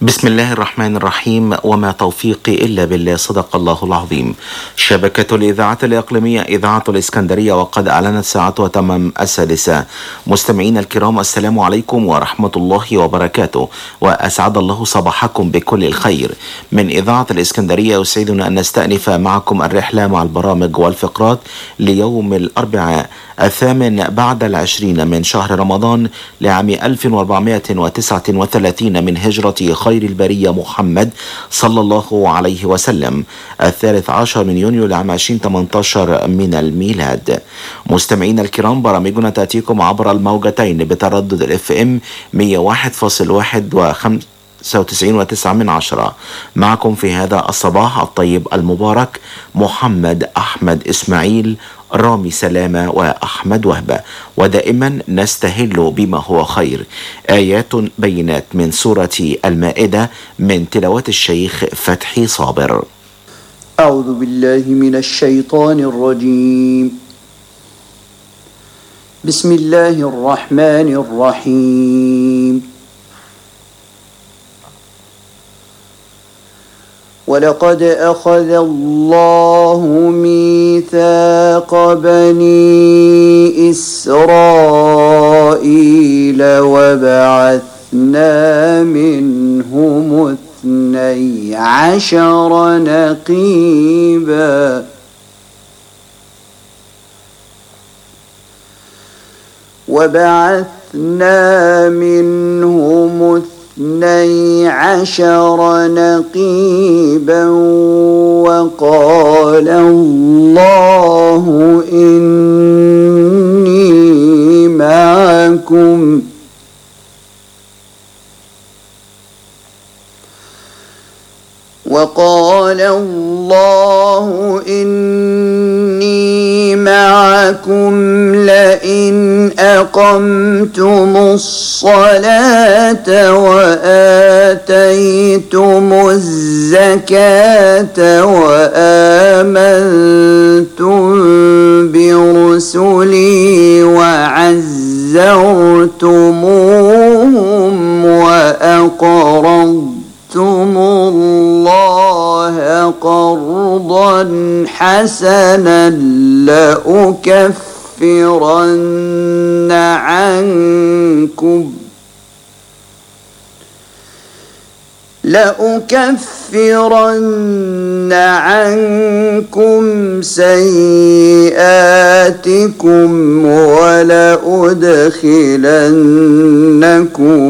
بسم الله الرحمن الرحيم وما توفيقي إلا بالله صدق الله العظيم شبكة الإذاعة الإقليمية إذاعة الإسكندرية وقد أعلنت ساعتها تمام السادسة مستمعين الكرام السلام عليكم ورحمة الله وبركاته وأسعد الله صباحكم بكل الخير من إذاعة الإسكندرية يسعدنا أن نستأنف معكم الرحلة مع البرامج والفقرات ليوم الأربعاء الثامن بعد العشرين من شهر رمضان لعام 1439 من هجرة خير البرية محمد صلى الله عليه وسلم الثالث عشر من يونيو لعام 2018 من الميلاد مستمعين الكرام برامجنا تأتيكم عبر الموجتين بتردد الاف ام 101.1 و 95 وتسعة من عشرة معكم في هذا الصباح الطيب المبارك محمد أحمد إسماعيل رامي سلامة وأحمد وهبة ودائما نستهل بما هو خير آيات بينات من سورة المائدة من تلاوة الشيخ فتحي صابر أعوذ بالله من الشيطان الرجيم بسم الله الرحمن الرحيم ولقد أخذ الله ميثاق بني إسرائيل وبعثنا منهم اثني عشر نقيبا وبعثنا منهم اثني اثني عشر نقيبا وقال الله إني معكم وقال الله إني معكم لئن أقمتم الصلاة وآتيتم الزكاة وآمنتم برسلي وعزرتموهم وأقرضتم أقرضتم الله قرضا حسنا لأكفرن عنكم لأكفرن عنكم سيئاتكم ولأدخلنكم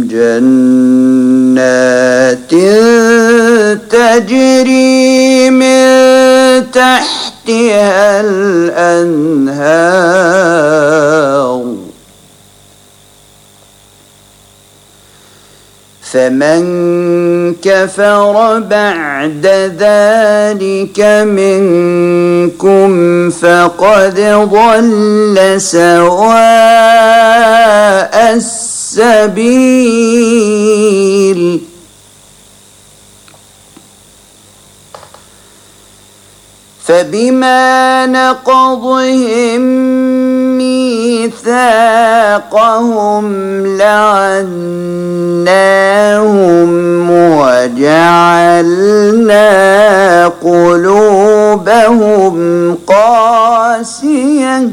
جنات تجري من تحتها الأنهار فمن كفر بعد ذلك منكم فقد ضل سواء السبيل فبما نقضهم ميثاقهم لعناهم وجعلنا قلوبهم قاسيه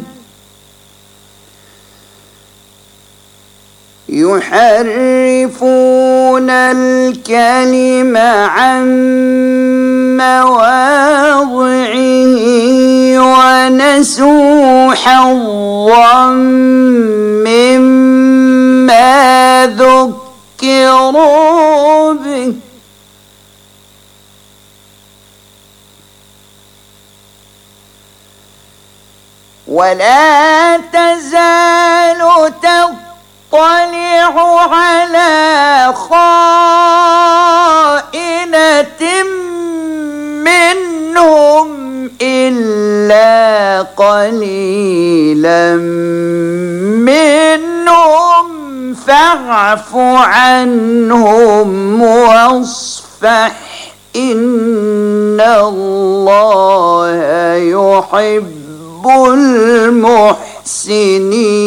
يحرفون الكلم عن مواضعه ونسوا حظا مما ذكروا به ولا تزال تطلع على خائنة منهم إلا قليلا منهم فاعف عنهم واصفح إن الله يحب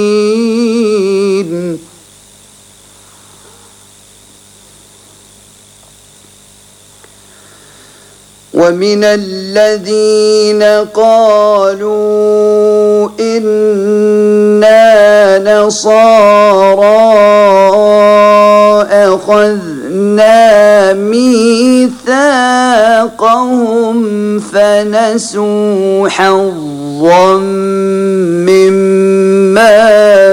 المحسنين ومن الذين قالوا إنا نصارى أخذنا ميثاقهم فنسوا حظا مما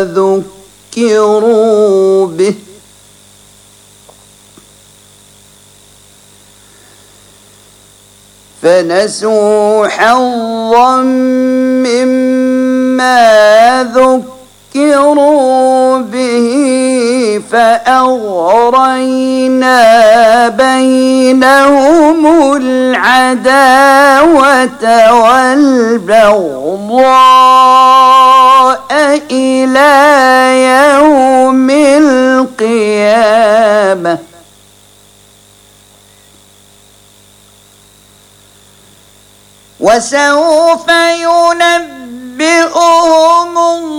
ذكروا به فنسوا حظا مما ذكروا به فأغرينا بينهم العداوة والبغضاء إلى يوم القيامة وسوف ينبئهم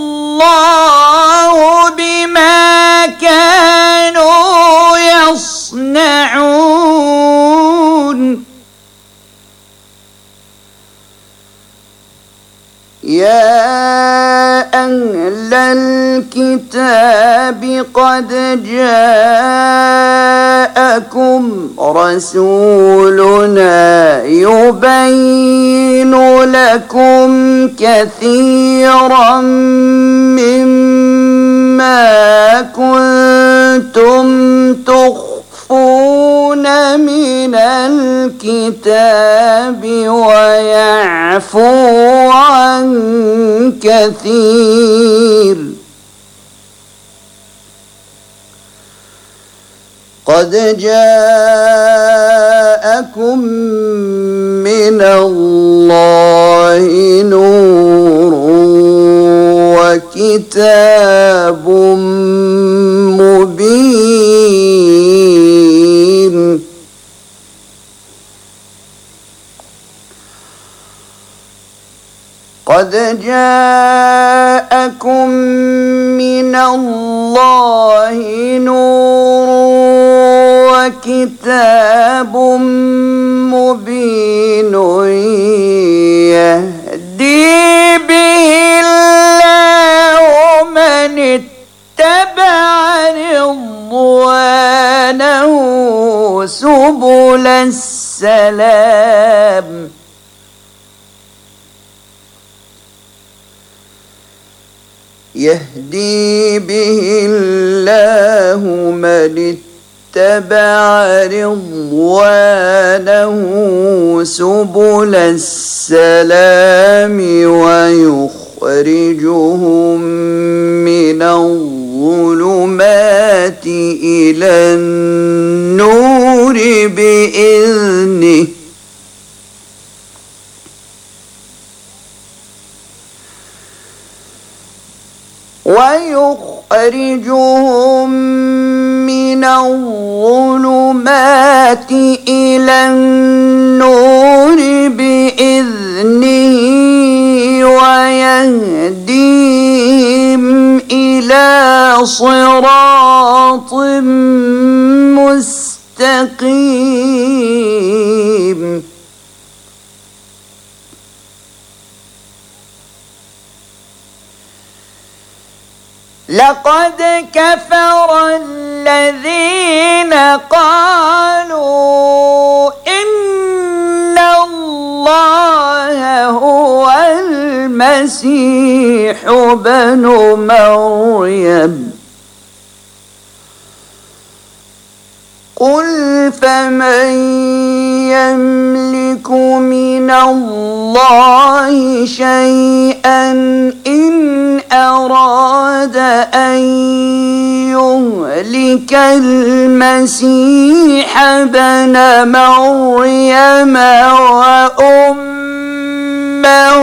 الله بما كانوا يصنعون يا أهل الكتاب قد جاءكم رسولنا يبين لكم كثيرا مما كنتم تخفون من الكتاب ويعفو عن كثير قد جاءكم من الله نور وكتاب مبين قد جاءكم من الله نور وكتاب مبين يهدي به الله من اتبع رضوانه سبل السلام يهدي به الله من اتبع رضوانه سبل السلام ويخرجهم من الظلمات إلى النور بإذنه ويخرجهم من الظلمات إلى النور بإذنه ويهديهم إلى صراط مستقيم لقد كفر الذين قالوا إن الله هو المسيح بن مريم قل فمن يملك من الله شيئا إن أراد أن يهلك المسيح بن مريم وأمه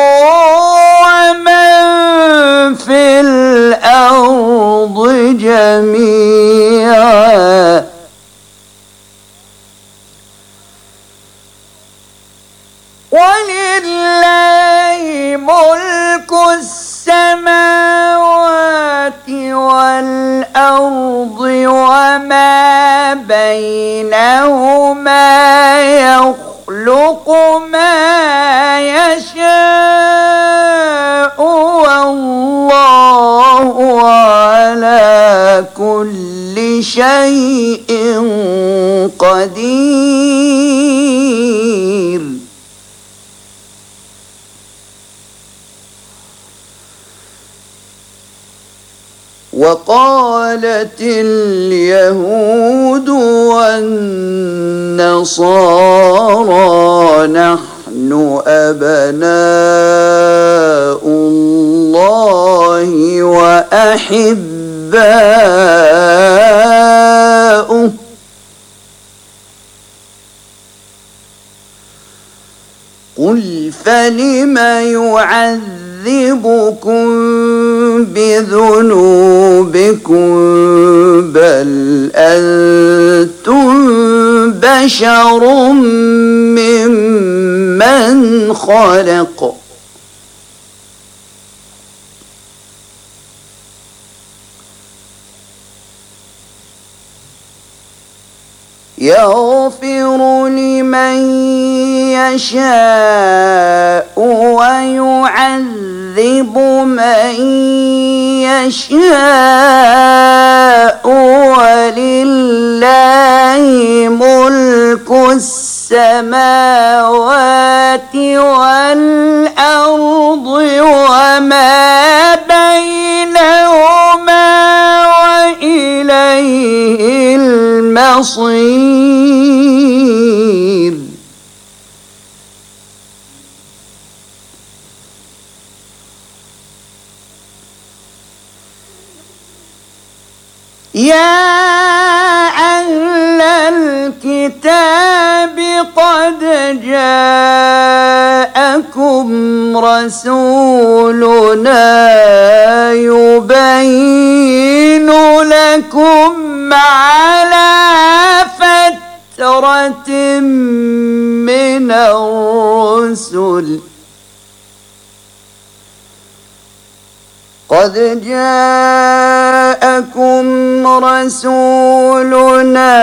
ومن في الأرض جميعا ولله ملك السماوات والأرض وما بينهما يخلق كل شيء قدير وقالت اليهود والنصارى نحن أبناء الله وأحباؤه قل فلم يعذبكم بذنوبكم بل أنتم بشر ممن خلق يغفر لمن يشاء ويعذب من يشاء ولله ملك السماوات والأرض وما بينهما وإليه المصير يا أهل الكتاب قد جاءكم رسولنا يبين لكم على فترة من الرسل قد جاءكم رسولنا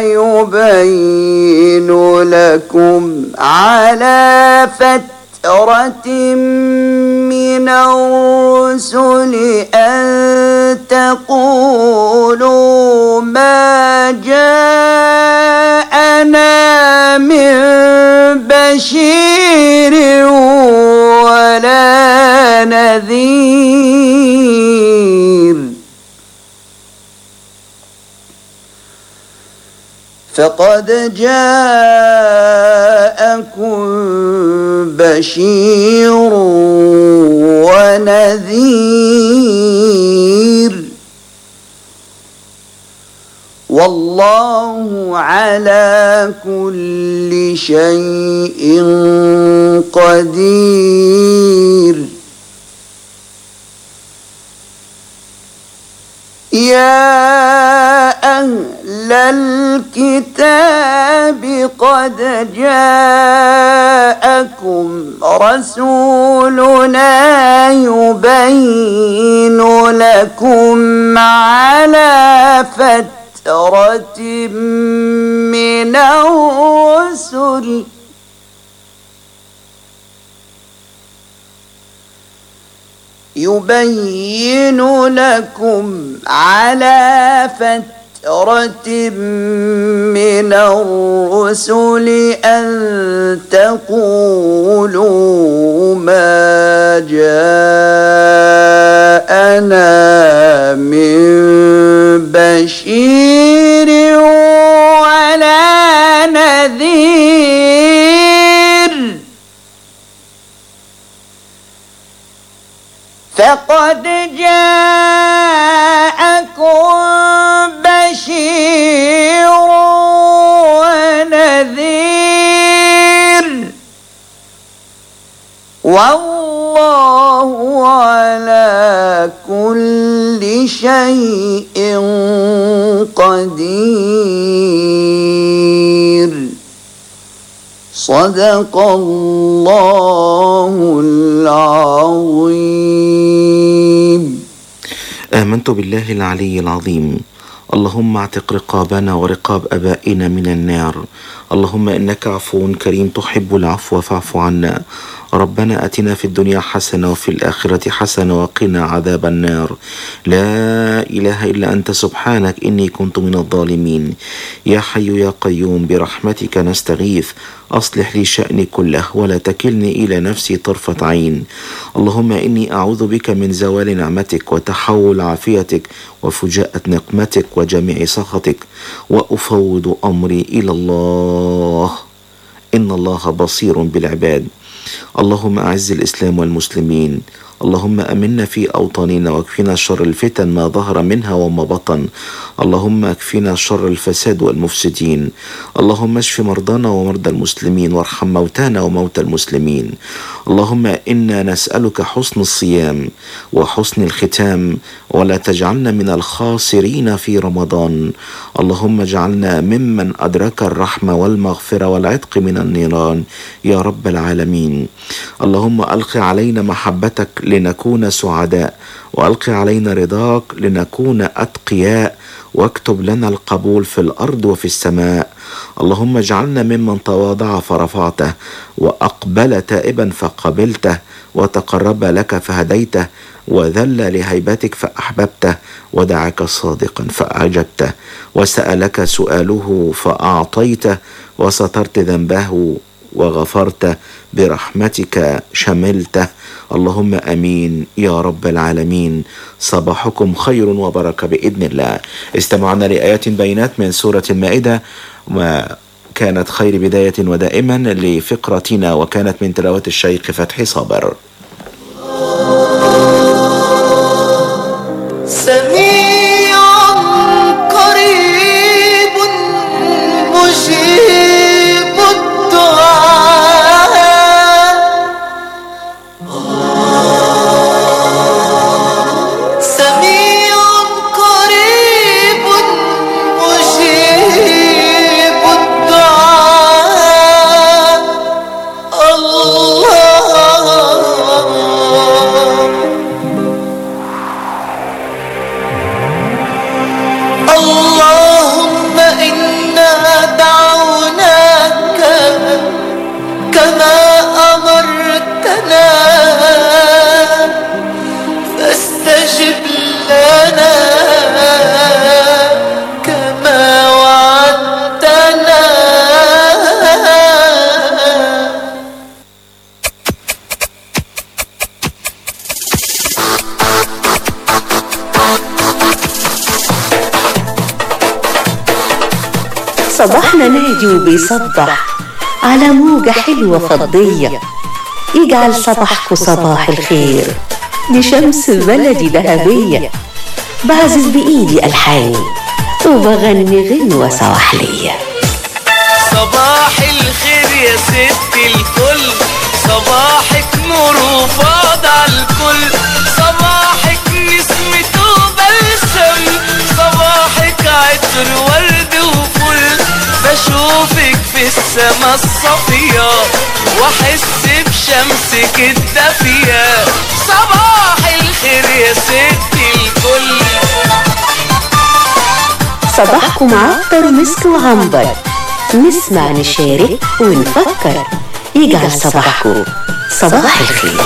يبين لكم على فترة من الرسل أن تقولوا ما جاءنا من بشير ولا نذير فقد جاءكم بشير ونذير والله على كل شيء قدير يا أهل الكتاب قد جاءكم رسولنا يبين لكم على فترة من الرسل يبين لكم على فترة من الرسل أن تقولوا ما جاءنا من بشير ولا نذير فقد جاءكم بشير ونذير والله على كل شيء قدير صدق الله العظيم آمنت بالله العلي العظيم اللهم اعتق رقابنا ورقاب ابائنا من النار اللهم انك عفو كريم تحب العفو فاعف عنا ربنا اتنا في الدنيا حسنه وفي الاخره حسنه وقنا عذاب النار لا اله الا انت سبحانك اني كنت من الظالمين يا حي يا قيوم برحمتك نستغيث اصلح لي شاني كله ولا تكلني الى نفسي طرفه عين اللهم اني اعوذ بك من زوال نعمتك وتحول عافيتك وفجاءه نقمتك وجميع سخطك وافوض امري الى الله ان الله بصير بالعباد اللهم اعز الاسلام والمسلمين اللهم امنا في اوطاننا واكفنا شر الفتن ما ظهر منها وما بطن اللهم اكفنا شر الفساد والمفسدين اللهم اشف مرضانا ومرضى المسلمين وارحم موتانا وموتى المسلمين اللهم انا نسالك حسن الصيام وحسن الختام ولا تجعلنا من الخاسرين في رمضان اللهم اجعلنا ممن ادرك الرحمه والمغفره والعتق من النيران يا رب العالمين اللهم الق علينا محبتك لنكون سعداء والق علينا رضاك لنكون اتقياء واكتب لنا القبول في الارض وفي السماء اللهم اجعلنا ممن تواضع فرفعته واقبل تائبا فقبلته وتقرب لك فهديته وذل لهيبتك فاحببته ودعاك صادقا فاعجبته وسالك سؤاله فاعطيته وسترت ذنبه وغفرت برحمتك شملته اللهم امين يا رب العالمين صباحكم خير وبركه باذن الله استمعنا لايات بينات من سوره المائده وكانت خير بدايه ودائما لفقرتنا وكانت من تلاوه الشيخ فتحي صابر سميع قريب مجيب الدعاء سميع قريب مجيب الدعاء الله اللهم إنا دعوناك كما أمرتنا فاستجب لنا كما وعدتنا صباحنا نادي وبيصبح على موجة حلوة فضية يجعل صباحكم صباح الخير لشمس بلدي ذهبية بعزز بإيدي ألحاني وبغني غنوة سواحلية صباح الخير يا ست الكل صباحك نور وفاض على الكل صباحك نسمة وبلسم صباحك عطر ورد وفل بشوفك في السما الصافية واحس بشمسك الدافية صباح الخير يا ست الكل صباحكم عطر مسك وعنبر نسمع نشارك ونفكر يجعل صباحكم صباح الخير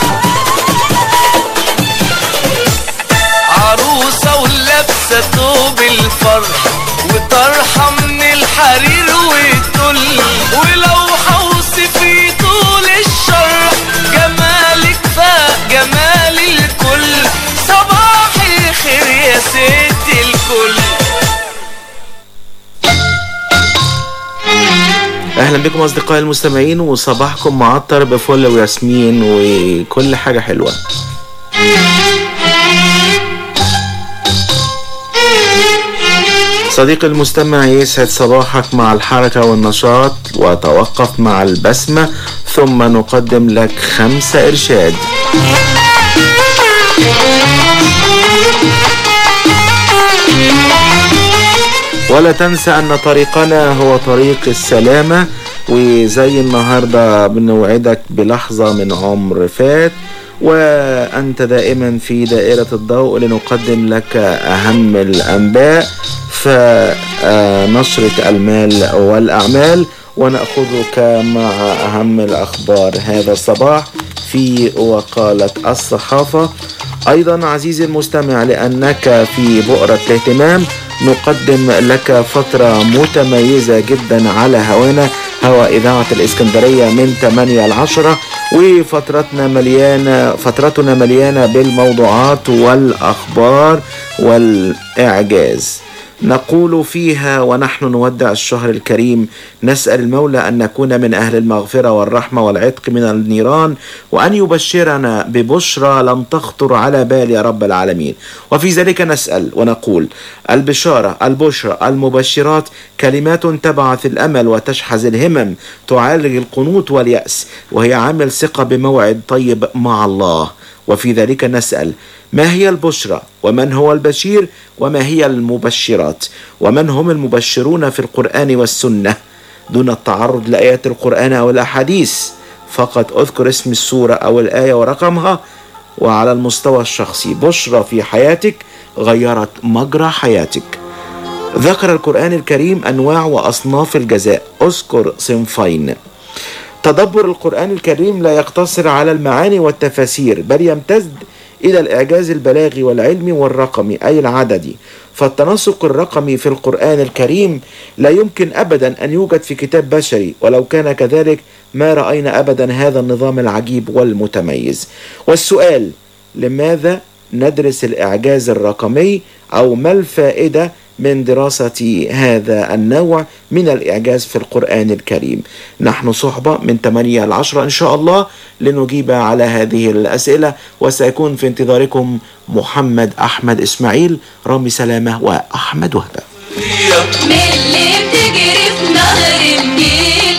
عروسة ولابسة توب الفرح وطرحة من الحرير والتل ولو حوصفي طول الشرح جمالك فاق جمال الكل صباح الخير يا ست الكل اهلا بكم اصدقائي المستمعين وصباحكم معطر بفل وياسمين وكل حاجه حلوه صديقي المستمع يسعد صباحك مع الحركة والنشاط وتوقف مع البسمة ثم نقدم لك خمسة إرشاد ولا تنسى أن طريقنا هو طريق السلامة وزي النهاردة بنوعدك بلحظة من عمر فات وأنت دائما في دائرة الضوء لنقدم لك أهم الأنباء فنشرة المال والأعمال ونأخذك مع أهم الأخبار هذا الصباح في وقالة الصحافة أيضا عزيزي المستمع لأنك في بؤرة الاهتمام نقدم لك فترة متميزة جدا على هوانا هوا إذاعة الإسكندرية من 8 ل 10 وفترتنا مليانة فترتنا مليانة بالموضوعات والأخبار والإعجاز نقول فيها ونحن نودع الشهر الكريم نسأل المولى أن نكون من أهل المغفرة والرحمة والعتق من النيران وأن يبشرنا ببشرى لم تخطر على بال يا رب العالمين وفي ذلك نسأل ونقول البشارة البشرى المبشرات كلمات تبعث الأمل وتشحذ الهمم تعالج القنوط واليأس وهي عامل ثقة بموعد طيب مع الله وفي ذلك نسأل ما هي البشرى ومن هو البشير وما هي المبشرات ومن هم المبشرون في القرآن والسنة دون التعرض لآيات القرآن أو الأحاديث فقط أذكر اسم السورة أو الآية ورقمها وعلى المستوى الشخصي بشرى في حياتك غيرت مجرى حياتك ذكر القرآن الكريم أنواع وأصناف الجزاء أذكر صنفين تدبر القرآن الكريم لا يقتصر على المعاني والتفاسير بل يمتد إلى الإعجاز البلاغي والعلمي والرقمي أي العددي فالتناسق الرقمي في القرآن الكريم لا يمكن أبدا أن يوجد في كتاب بشري ولو كان كذلك ما رأينا أبدا هذا النظام العجيب والمتميز والسؤال لماذا ندرس الإعجاز الرقمي أو ما الفائدة من دراسة هذا النوع من الإعجاز في القرآن الكريم نحن صحبة من 8 ل 10 إن شاء الله لنجيب على هذه الأسئلة وسيكون في انتظاركم محمد أحمد إسماعيل رامي سلامة وأحمد وهبة من اللي بتجري في نهر النيل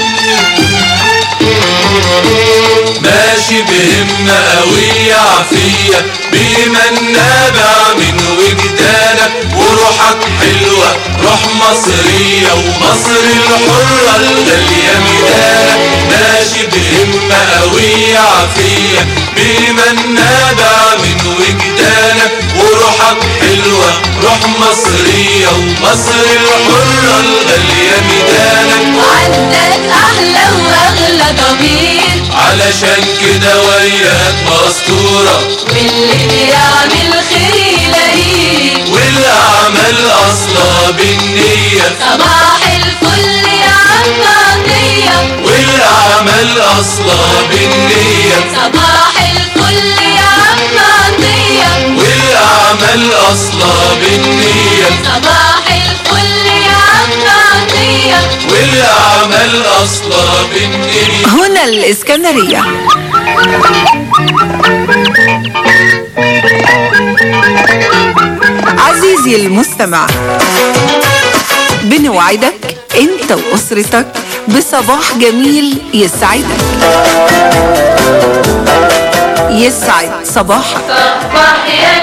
ماشي بهمة قوية عافية بمن نابع من وجدانك وروحك حلوة روح مصرية ومصر الحرة الغالية ميدانك ماشي بهمة قوية عافية بمن نابع من وجدانك وروحك حلوة روح مصرية ومصر الحرة الغالية ميدانك وعندك أحلى وأغلى ضمير علشان كده وياك مستورة واللي بيعمل خير يلاقيه والأعمال أصلا بالنية صباح الفل يا عم عطية والأعمال أصلا بالنية صباح الفل يا عم عطية والأعمال أصلا بالنية صباح الفل يا عم عطية والأعمال أصلا بالنية هنا الإسكندرية عزيزي المستمع بنوعدك انت واسرتك بصباح جميل يسعدك يسعد صباحك صبح يا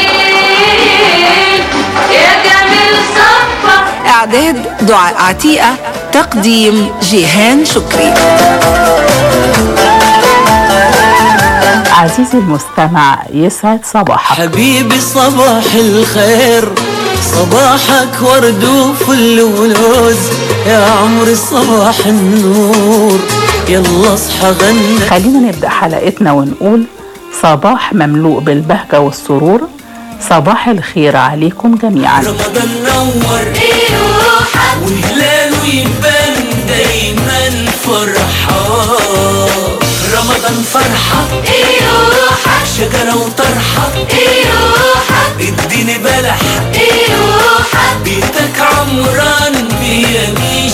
جميل يا جميل صبح اعداد دعاء عتيقة تقديم جيهان شكري عزيزي المستمع يسعد صباحك حبيبي صباح الخير صباحك ورد وفل ولوز يا عمري صباح النور يلا اصحى غنى خلينا نبدأ حلقتنا ونقول صباح مملوء بالبهجة والسرور صباح الخير عليكم جميعا رمضان نور روحك وهلاله يبان دايما فرحان رمضان فرحة روحك شجرة وطرحة روحك اديني بلح روحك بيتك عمران بيعيش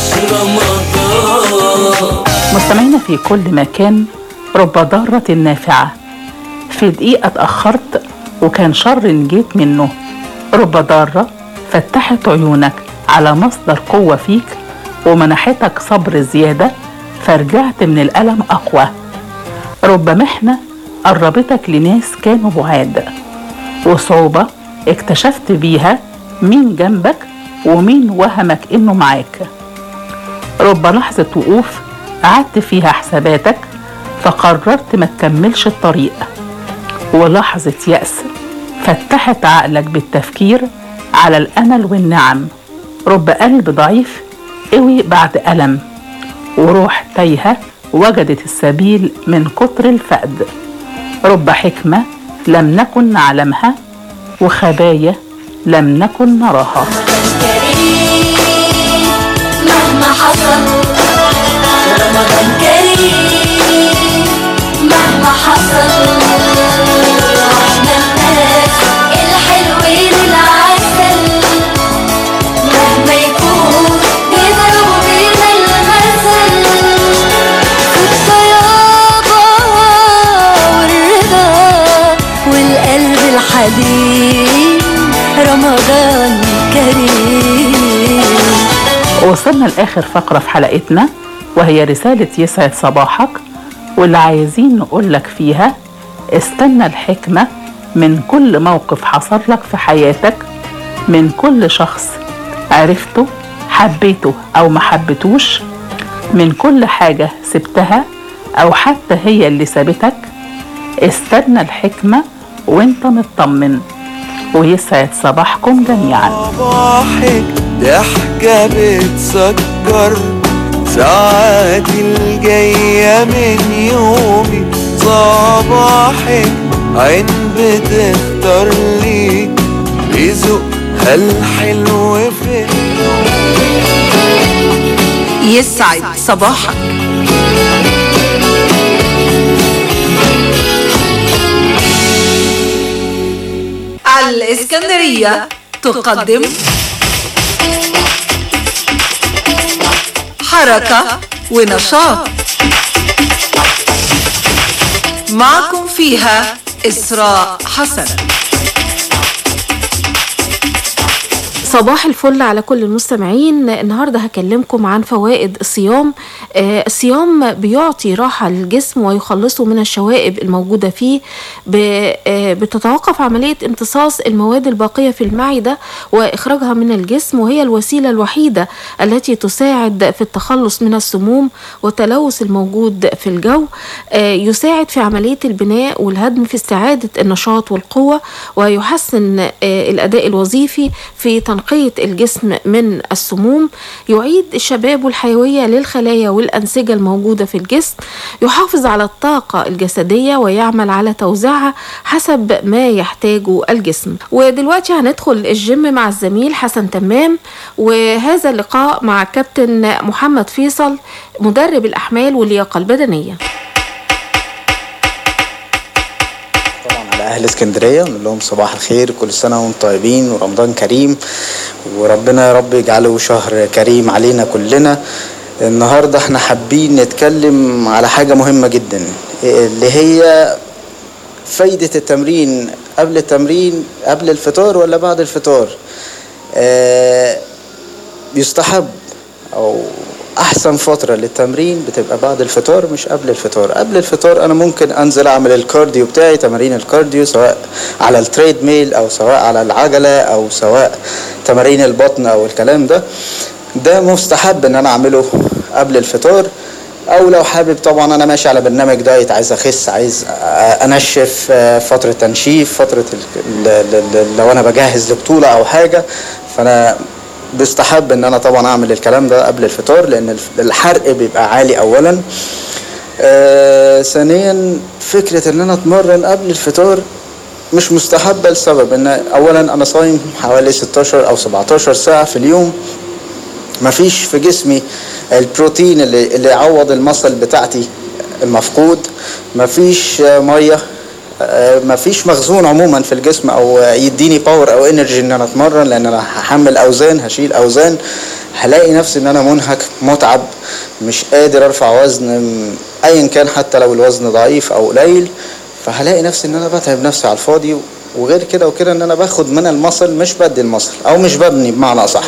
رمضان مستمعينا في كل مكان رب ضارة نافعة في دقيقة اتأخرت وكان شر جيت منه رب ضارة فتحت عيونك على مصدر قوة فيك ومنحتك صبر زيادة فرجعت من الألم أقوى رب محنة قربتك لناس كانوا بعاد وصعوبة اكتشفت بيها مين جنبك ومين وهمك انه معاك رب لحظة وقوف قعدت فيها حساباتك فقررت ما تكملش الطريق ولحظة يأس فتحت عقلك بالتفكير على الأمل والنعم رب قلب ضعيف قوي بعد ألم وروح تايهة وجدت السبيل من كتر الفقد رب حكمة لم نكن نعلمها وخبايا لم نكن نراها كريم مهما حصل رمضان كريم مهما حصل احنا الناس الحلوين العسل مهما يكون بيضربوا بينا المثل في الطيابة والرضا والقلب الحليم رمضان كريم وصلنا لآخر فقرة في حلقتنا وهي رسالة يسعد صباحك واللي عايزين نقول لك فيها استنى الحكمة من كل موقف حصل لك في حياتك من كل شخص عرفته حبيته أو ما حبيتوش من كل حاجة سبتها أو حتى هي اللي سابتك استنى الحكمة وانت مطمن ويسعد صباحكم جميعا صباحك ضحكة بتسكر ساعات الجاية من يومي صباحك عين بتختار لي رزقها الحلو في يسعد صباحك الإسكندرية تقدم حركة ونشاط معكم فيها إسراء حسن صباح الفل على كل المستمعين النهارده هكلمكم عن فوائد الصيام آه، الصيام بيعطي راحة للجسم ويخلصه من الشوائب الموجودة فيه ب- آه، بتتوقف عملية امتصاص المواد الباقية في المعدة وإخراجها من الجسم وهي الوسيلة الوحيدة التي تساعد في التخلص من السموم والتلوث الموجود في الجو آه، يساعد في عملية البناء والهدم في استعادة النشاط والقوة ويحسن آه، الأداء الوظيفي في تنقية الجسم من السموم يعيد الشباب والحيوية للخلايا والأنسجة الموجودة في الجسم يحافظ على الطاقة الجسدية ويعمل على توزيعها حسب ما يحتاجه الجسم ودلوقتي هندخل الجيم مع الزميل حسن تمام وهذا اللقاء مع كابتن محمد فيصل مدرب الأحمال واللياقة البدنية طبعا على اهل اسكندريه نقول لهم صباح الخير كل سنه وانتم طيبين ورمضان كريم وربنا يا رب يجعله شهر كريم علينا كلنا النهارده احنا حابين نتكلم على حاجه مهمه جدا اللي هي فايده التمرين قبل التمرين قبل الفطار ولا بعد الفطار آه يستحب او احسن فتره للتمرين بتبقى بعد الفطار مش قبل الفطار قبل الفطار انا ممكن انزل اعمل الكارديو بتاعي تمارين الكارديو سواء على التريد ميل او سواء على العجله او سواء تمارين البطن او الكلام ده ده مستحب ان انا اعمله قبل الفطار او لو حابب طبعا انا ماشي على برنامج دايت عايز اخس عايز انشف آه، فتره تنشيف فتره ال- ال- ال- لو انا بجهز لبطوله او حاجه فانا بيستحب ان انا طبعا اعمل الكلام ده قبل الفطار لان الف- الحرق بيبقى عالي اولا آه ثانيا فكره ان انا اتمرن قبل الفطار مش مستحبه لسبب ان اولا انا صايم حوالي 16 او 17 ساعه في اليوم مفيش في جسمي البروتين اللي, اللي يعوض المصل بتاعتي المفقود مفيش آه، ميه آه، مفيش مخزون عموما في الجسم او آه، يديني باور او انرجي ان انا اتمرن لان انا هحمل اوزان هشيل اوزان هلاقي نفسي ان انا منهك متعب مش قادر ارفع وزن م، ايا كان حتى لو الوزن ضعيف او قليل فهلاقي نفسي ان انا بتعب نفسي على الفاضي وغير كده وكده ان انا باخد من المصل مش بدي المصل او مش ببني بمعنى اصح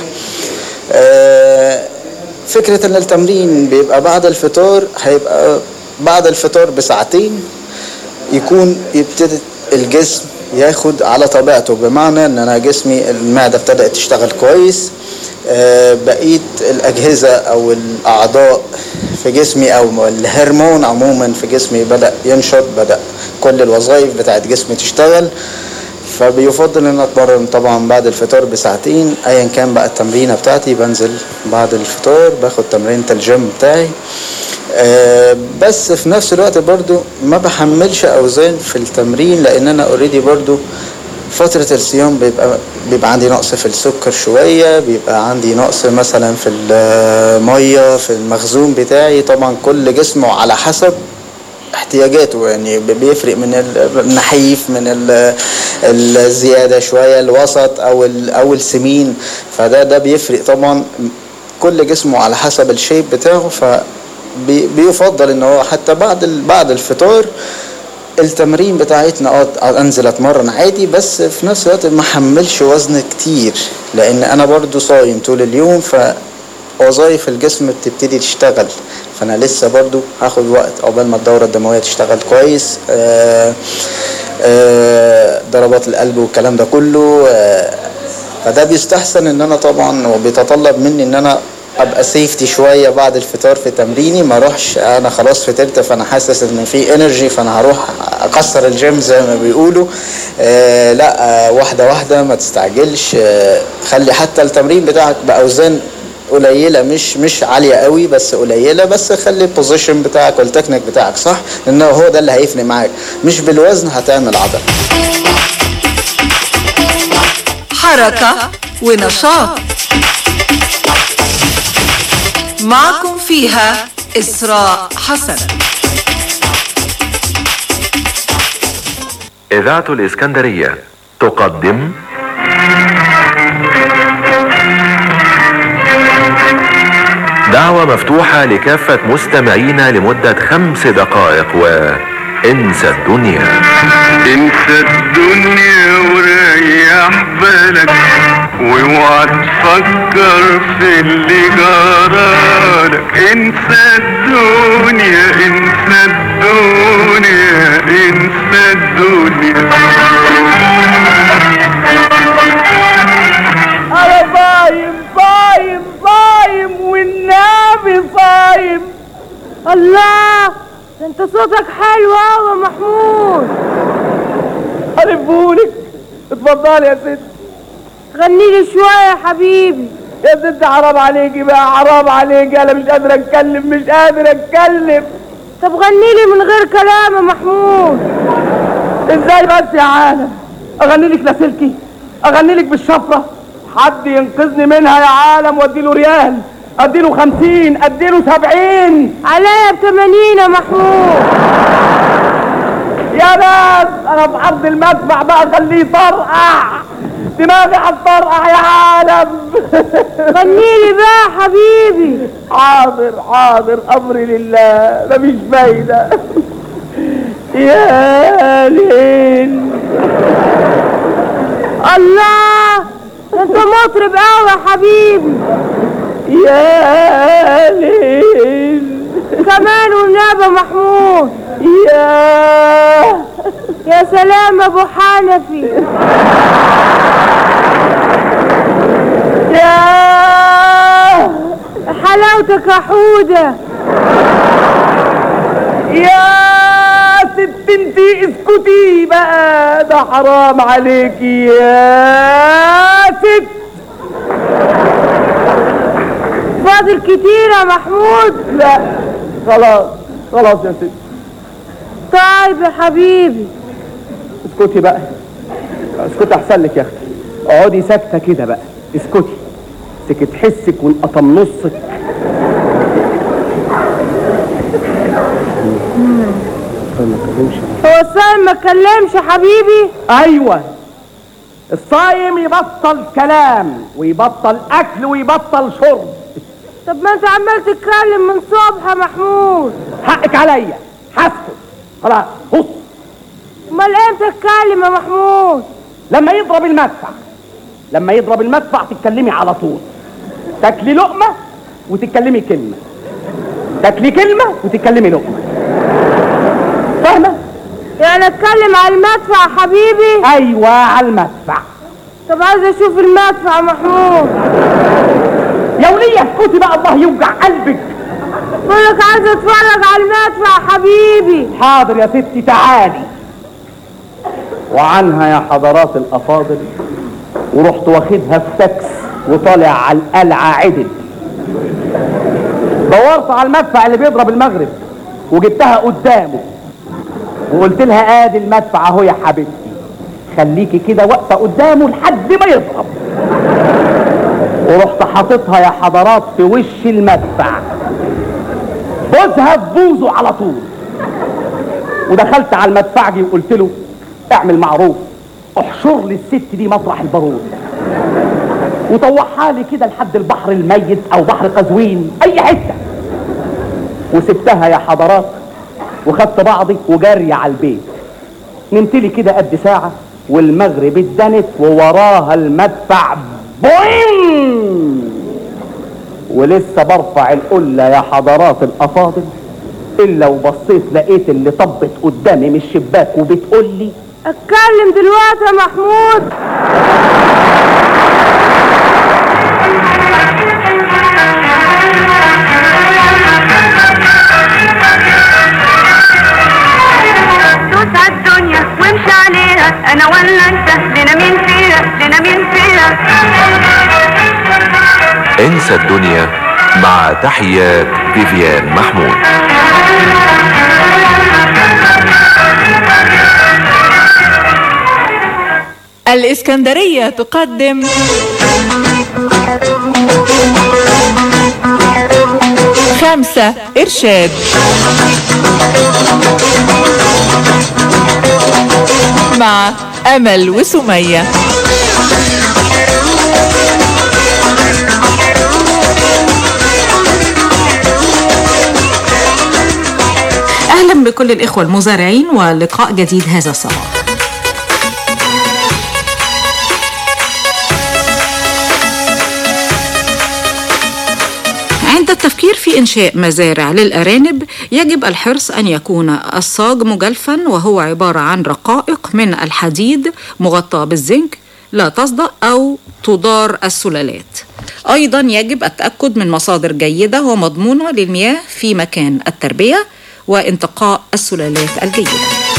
آه، فكرة ان التمرين بيبقى بعد الفطار هيبقى بعد الفطار بساعتين يكون يبتدي الجسم ياخد على طبيعته بمعنى ان انا جسمي المعدة ابتدأت تشتغل كويس آه، بقية الأجهزة أو الأعضاء في جسمي أو الهرمون عموما في جسمي بدأ ينشط بدأ كل الوظائف بتاعت جسمي تشتغل فبيفضل ان انا اتمرن طبعا بعد الفطار بساعتين ايا كان بقى التمرينه بتاعتي بنزل بعد الفطار باخد تمرينة الجيم بتاعي آه، بس في نفس الوقت برضو ما بحملش اوزان في التمرين لان انا اوريدي برضو فترة الصيام بيبقى بيبقى عندي نقص في السكر شوية بيبقى عندي نقص مثلا في المية في المخزون بتاعي طبعا كل جسمه على حسب احتياجاته يعني ب- بيفرق من ال- النحيف من ال- الزيادة شوية الوسط أو ال- أو السمين فده ده بيفرق طبعا كل جسمه على حسب الشيب بتاعه ف بي- بيفضل ان هو حتى بعد ال- بعد الفطار التمرين بتاعتنا اه انزل اتمرن عادي بس في نفس الوقت ما احملش وزن كتير لان انا برضو صايم طول اليوم فوظائف الجسم بتبتدي تشتغل فانا لسه برضو هاخد وقت عقبال ما الدوره الدمويه تشتغل كويس آه آه ضربات القلب والكلام ده كله آه فده بيستحسن ان انا طبعا وبيتطلب مني ان انا ابقى سيفتي شويه بعد الفطار في تمريني ما اروحش انا خلاص فطرت فانا حاسس ان في انرجي فانا هروح اكسر الجيم زي ما بيقولوا آه لا آه واحده واحده ما تستعجلش آه خلي حتى التمرين بتاعك باوزان قليله مش مش عاليه قوي بس قليله بس خلي البوزيشن بتاعك والتكنيك بتاعك صح لان هو ده اللي هيفرق معاك مش بالوزن هتعمل عضل حركة ونشاط معكم فيها إسراء حسن إذاعة الإسكندرية تقدم دعوة مفتوحة لكافة مستمعينا لمدة خمس دقائق وانسى الدنيا انسى الدنيا وريح بالك واوعى تفكر في اللي جرالك انسى الدنيا انسى الدنيا انسى الدنيا انا صايم صايم صايم والنبي صايم الله ده انت صوتك حلو قوي يا محمود هلفهولك اتفضلي يا ست غني لي شويه يا حبيبي يا ست حرام عليكي بقى حرام عليكي انا مش قادر اتكلم مش قادر اتكلم طب غني لي من غير كلام يا محمود ازاي بس يا عالم اغني لك لاسلكي اغني لك بالشفره حد ينقذني منها يا عالم واديله ريال اديله خمسين اديله سبعين عليا بتمانين يا محمود يا ناس انا في عرض المدفع بقى خليه طرقع دماغي هتطرقع يا عالم غنيلي بقى حبيبي حاضر حاضر امري لله مفيش فايده يا ليل الله ده انت مطرب قوي يا حبيبي يا ليل كمان والنبي محمود يا يا سلام ابو حنفي يا حلاوتك يا حوده يا ست انتي اسكتي بقى ده حرام عليكي يا ست فاضل كتير يا محمود لا خلاص خلاص يا ست طيب يا حبيبي اسكتي بقى اسكتي احسن لك يا اختي اقعدي ساكته كده بقى اسكتي سكت حسك وانقطم نصك هو الصايم ما اتكلمش يا حبيبي ايوه الصايم يبطل كلام ويبطل اكل ويبطل شرب طب ما انت عمال تتكلم من صبح يا محمود حقك عليا حسكت خلاص بص امال امتى اتكلم يا محمود لما يضرب المدفع لما يضرب المدفع تتكلمي على طول تاكلي لقمه وتتكلمي كلمه تاكلي كلمه وتتكلمي لقمه فاهمه يعني اتكلم على المدفع يا حبيبي ايوه على المدفع طب عايز اشوف المدفع يا محمود يا ولية اسكتي بقى الله يوجع قلبك بقولك عايز اتفرج على المدفع يا حبيبي حاضر يا ستي تعالي وعنها يا حضرات الافاضل ورحت واخدها في تاكس وطالع على القلعه عدل دورت على المدفع اللي بيضرب المغرب وجبتها قدامه وقلت لها ادي المدفع اهو يا حبيبتي خليكي كده واقفه قدامه لحد ما يضرب ورحت حاططها يا حضرات في وش المدفع بوزها في بوزه على طول ودخلت على المدفعجي وقلت له اعمل معروف احشر لي الست دي مطرح البارود وطوحها لي كده لحد البحر الميت او بحر قزوين اي حته وسبتها يا حضرات وخدت بعضي وجري على البيت نمت لي كده قد ساعه والمغرب اتدنت ووراها المدفع بوين ولسه برفع القله يا حضرات الافاضل الا وبصيت لقيت اللي طبت قدامي من الشباك وبتقول لي اتكلم دلوقتي يا محمود دوس على الدنيا وامشي عليها انا ولا انت لنا مين فيها لنا مين فيها انسى الدنيا مع تحيات فيفيان محمود الإسكندرية تقدم خمسة إرشاد مع أمل وسمية أهلا بكل الإخوة المزارعين ولقاء جديد هذا الصباح عند التفكير في إنشاء مزارع للأرانب يجب الحرص أن يكون الصاج مجلفا وهو عبارة عن رقائق من الحديد مغطاة بالزنك لا تصدأ أو تضار السلالات أيضا يجب التأكد من مصادر جيدة ومضمونة للمياه في مكان التربية وانتقاء السلالات الجيدة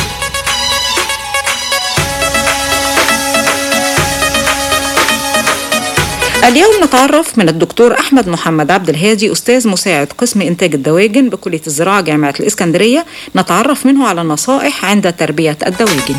اليوم نتعرف من الدكتور أحمد محمد عبد الهادي أستاذ مساعد قسم إنتاج الدواجن بكلية الزراعة جامعة الإسكندرية نتعرف منه على النصائح عند تربية الدواجن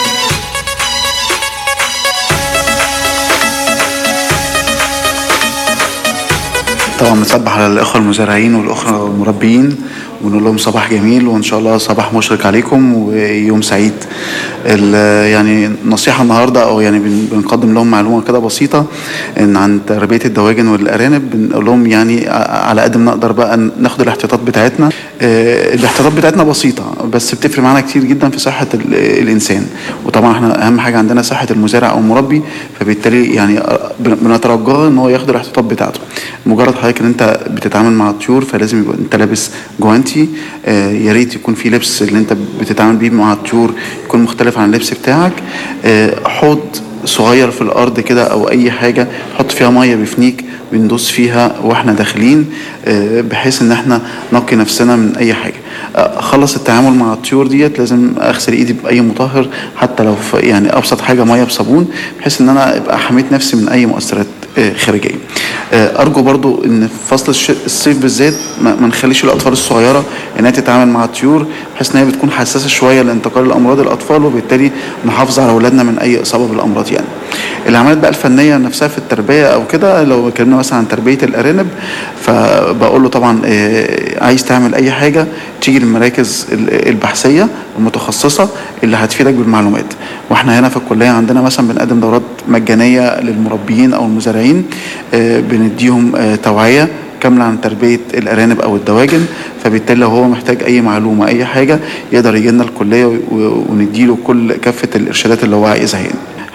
طبعا بنصبح على الاخوه المزارعين والاخوه المربيين ونقول لهم صباح جميل وان شاء الله صباح مشرق عليكم ويوم سعيد ال- يعني نصيحه النهارده او يعني بن- بنقدم لهم معلومه كده بسيطه ان عن تربيه الدواجن والارانب بنقول لهم يعني ع- على قد ما نقدر بقى ناخد الاحتياطات بتاعتنا آه، الاحتياطات بتاعتنا بسيطه بس بتفرق معانا كتير جدا في صحه ال- الانسان وطبعا احنا اهم حاجه عندنا صحه المزارع او المربي فبالتالي يعني آه، بن- بنترجاه ان هو ياخد الاحتياطات بتاعته مجرد حضرتك ان انت بتتعامل مع الطيور فلازم يبقى انت لابس جوانتي آه، يا ريت يكون في لبس اللي انت بتتعامل بيه مع الطيور يكون مختلف عن اللبس بتاعك آه، حوض صغير في الارض كده او اي حاجه نحط فيها ميه بفنيك بندوس فيها واحنا داخلين آه، بحيث ان احنا نقي نفسنا من اي حاجه آه، اخلص التعامل مع الطيور ديت لازم اغسل ايدي باي مطهر حتى لو في يعني ابسط حاجه ميه بصابون بحيث ان انا ابقى حميت نفسي من اي مؤثرات آه، خارجيه آه، ارجو برضو ان في فصل الش- الصيف بالذات ما ما نخليش الاطفال الصغيره انها تتعامل مع الطيور بحيث ان هي بتكون حساسه شويه لانتقال الامراض الاطفال وبالتالي نحافظ على اولادنا من اي اصابه بالامراض يعني العمليات بقى الفنيه نفسها في التربيه او كده لو اتكلمنا مثلا عن تربيه الارانب فبقول له طبعا آه، عايز تعمل اي حاجه تيجي للمراكز ال- البحثيه المتخصصه اللي هتفيدك بالمعلومات واحنا هنا في الكليه عندنا مثلا بنقدم دورات مجانيه للمربيين او المزارعين آه، بنديهم آه، توعيه كامله عن تربيه الارانب او الدواجن فبالتالي لو هو محتاج اي معلومه اي حاجه يقدر يجي لنا الكليه و- ونديله كل كافه الارشادات اللي هو عايزها يعني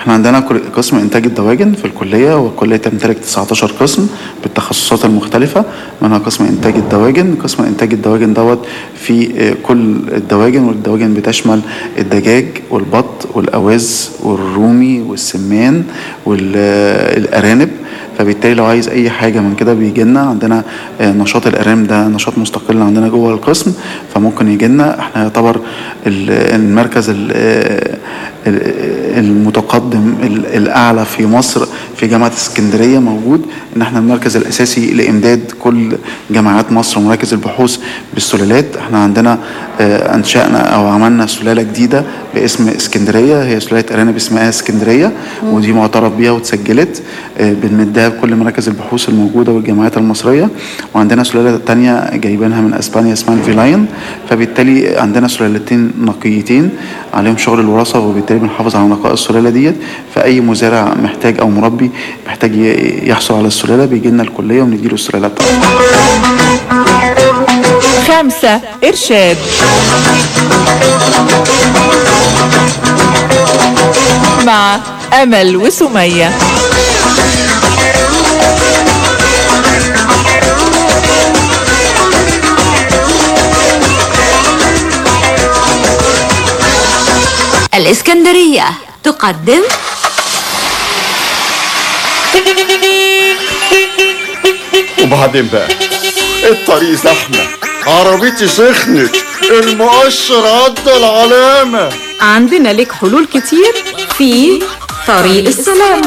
احنا عندنا كل- قسم انتاج الدواجن في الكليه والكليه تمتلك 19 قسم بالتخصصات المختلفه منها قسم انتاج الدواجن قسم انتاج الدواجن دوت في آه، كل الدواجن والدواجن بتشمل الدجاج والبط والاواز والرومي والسمان والارانب فبالتالي لو عايز اي حاجه من كده بيجي لنا عندنا آه، نشاط الارام ده نشاط مستقل عندنا جوه القسم فممكن يجي لنا احنا يعتبر ال- المركز ال- آه، ال- المتقدم ال- الاعلى في مصر في جامعه اسكندريه موجود ان احنا المركز الاساسي لامداد كل جامعات مصر ومراكز البحوث بالسلالات احنا عندنا آه، انشانا او عملنا سلاله جديده باسم اسكندريه هي سلاله ارانب اسمها اسكندريه ودي معترف بيها واتسجلت آه، بنمدها بكل مراكز البحوث الموجوده والجامعات المصريه وعندنا سلاله تانية جايبينها من اسبانيا اسمها الفيلاين فبالتالي عندنا سلالتين نقيتين عليهم شغل الوراثه وبالتالي بنحافظ على نقاء السلاله ديت فاي مزارع محتاج او مربي محتاج ي- يحصل على السلاله بيجي لنا الكليه ونديله السلاله بتاعته خمسة إرشاد مع أمل وسمية الإسكندرية تقدم وبعدين بقى الطريق زحمة عربيتي سخنت المؤشر عدى العلامة عندنا لك حلول كتير في طريق السلام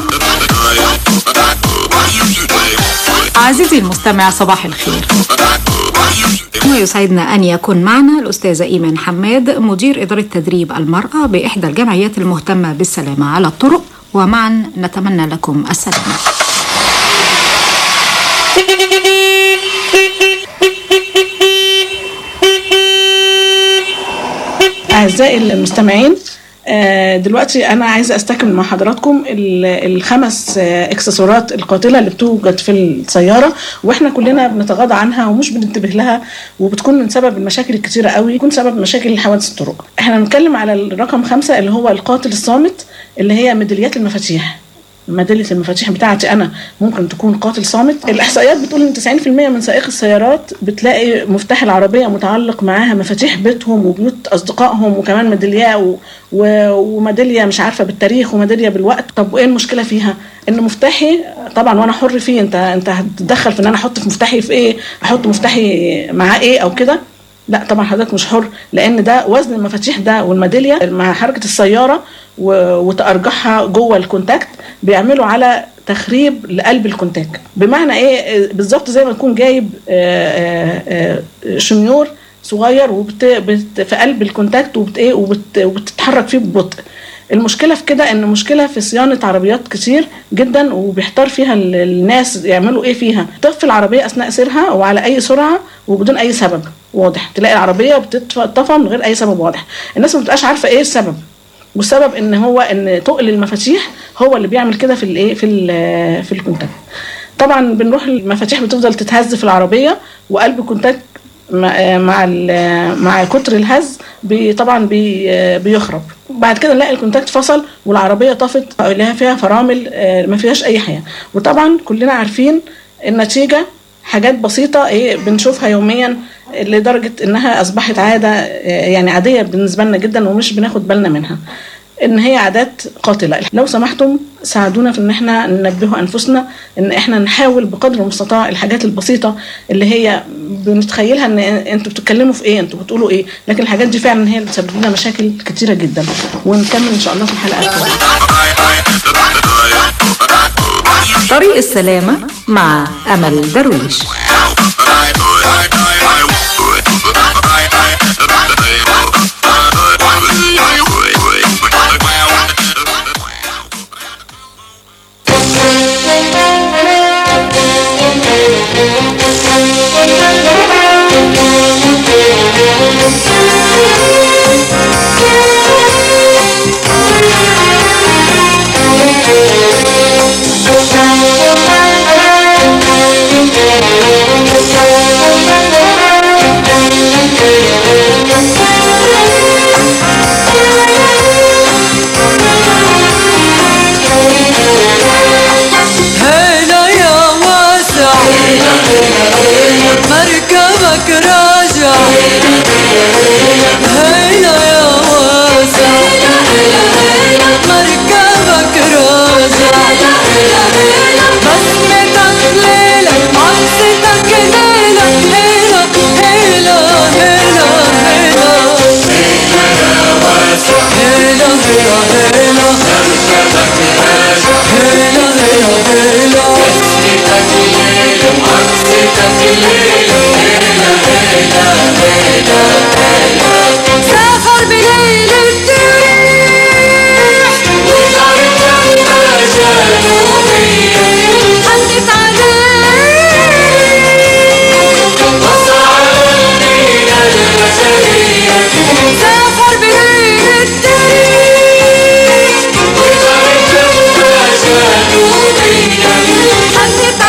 عزيزي المستمع صباح الخير ويسعدنا أن يكون معنا الأستاذة إيمان حماد مدير إدارة تدريب المرأة بإحدى الجمعيات المهتمة بالسلامة على الطرق ومعا نتمنى لكم السلامة أعزائي المستمعين آه، دلوقتي أنا عايزة أستكمل مع حضراتكم ال- الخمس آه، إكسسوارات القاتلة اللي بتوجد في السيارة وإحنا كلنا بنتغاضى عنها ومش بننتبه لها وبتكون من سبب المشاكل الكتيرة قوي بتكون سبب مشاكل حوادث الطرق إحنا بنتكلم على الرقم خمسة اللي هو القاتل الصامت اللي هي ميداليات المفاتيح ميدالية المفاتيح بتاعتي أنا ممكن تكون قاتل صامت الإحصائيات بتقول إن 90% من سائقي السيارات بتلاقي مفتاح العربية متعلق معاها مفاتيح بيتهم وبيوت أصدقائهم وكمان ميدالية و... و... وميدالية مش عارفة بالتاريخ وميدالية بالوقت طب وإيه المشكلة فيها؟ إن مفتاحي طبعا وأنا حر فيه أنت أنت هتتدخل في إن أنا أحط في مفتاحي في إيه؟ أحط مفتاحي معاه إيه أو كده لا طبعا حضرتك مش حر لان ده وزن المفاتيح ده والميداليه مع حركه السياره و- وتارجحها جوه الكونتاكت بيعملوا على تخريب لقلب الكونتاكت بمعنى ايه آه، بالظبط زي ما تكون جايب آه، آه، آه، شنيور صغير وبت بت في قلب الكونتاكت وبت ايه وبت وبتتحرك فيه ببطء المشكله في كده ان مشكله في صيانه عربيات كتير جدا وبيحتار فيها ال- الناس يعملوا ايه فيها تطفي العربيه اثناء سيرها وعلى اي سرعه وبدون اي سبب واضح تلاقي العربيه بتطفى من غير اي سبب واضح الناس ما بتبقاش عارفه ايه السبب والسبب ان هو ان تقل المفاتيح هو اللي بيعمل كده في الايه في ال- في الكونتاكت طبعا بنروح المفاتيح بتفضل تتهز في العربيه وقلب الكونتاكت مع مع ال- مع كتر الهز بي طبعا بي بيخرب بعد كده نلاقي الكونتاكت فصل والعربيه طفت اللي هي فيها فرامل آه، ما فيهاش اي حياه وطبعا كلنا عارفين النتيجه حاجات بسيطه ايه بنشوفها يوميا لدرجه انها اصبحت عاده آه، يعني عاديه بالنسبه لنا جدا ومش بناخد بالنا منها ان هي عادات قاتله لو سمحتم ساعدونا في ان احنا ننبه انفسنا ان احنا نحاول بقدر المستطاع الحاجات البسيطه اللي هي بنتخيلها ان انتوا بتتكلموا في ايه انتوا بتقولوا ايه لكن الحاجات دي فعلا هي اللي بتسبب لنا مشاكل كتيره جدا ونكمل ان شاء الله في الحلقه القادمه طريق السلامة مع أمل درويش Thank you. راجع هيلا يا واسع مركبك راجع بسمتك ليلة عطستك ليلة هيلا هيلا هيلا هيلا هيلا هيلا هيلا هيلا هيلا سافر بليل الريح حلت عليك سافر بليل الريح حلت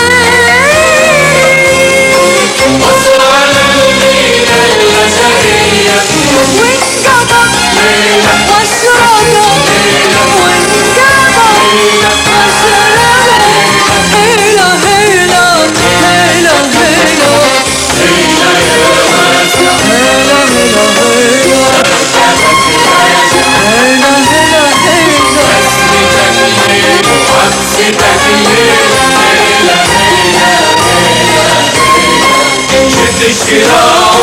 شد الشراع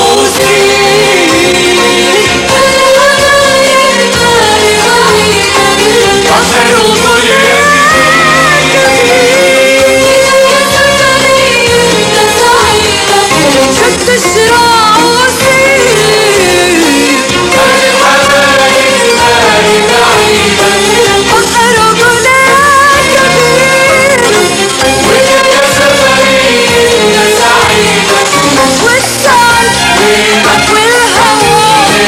شد الشراع وقرب والسعد والهوى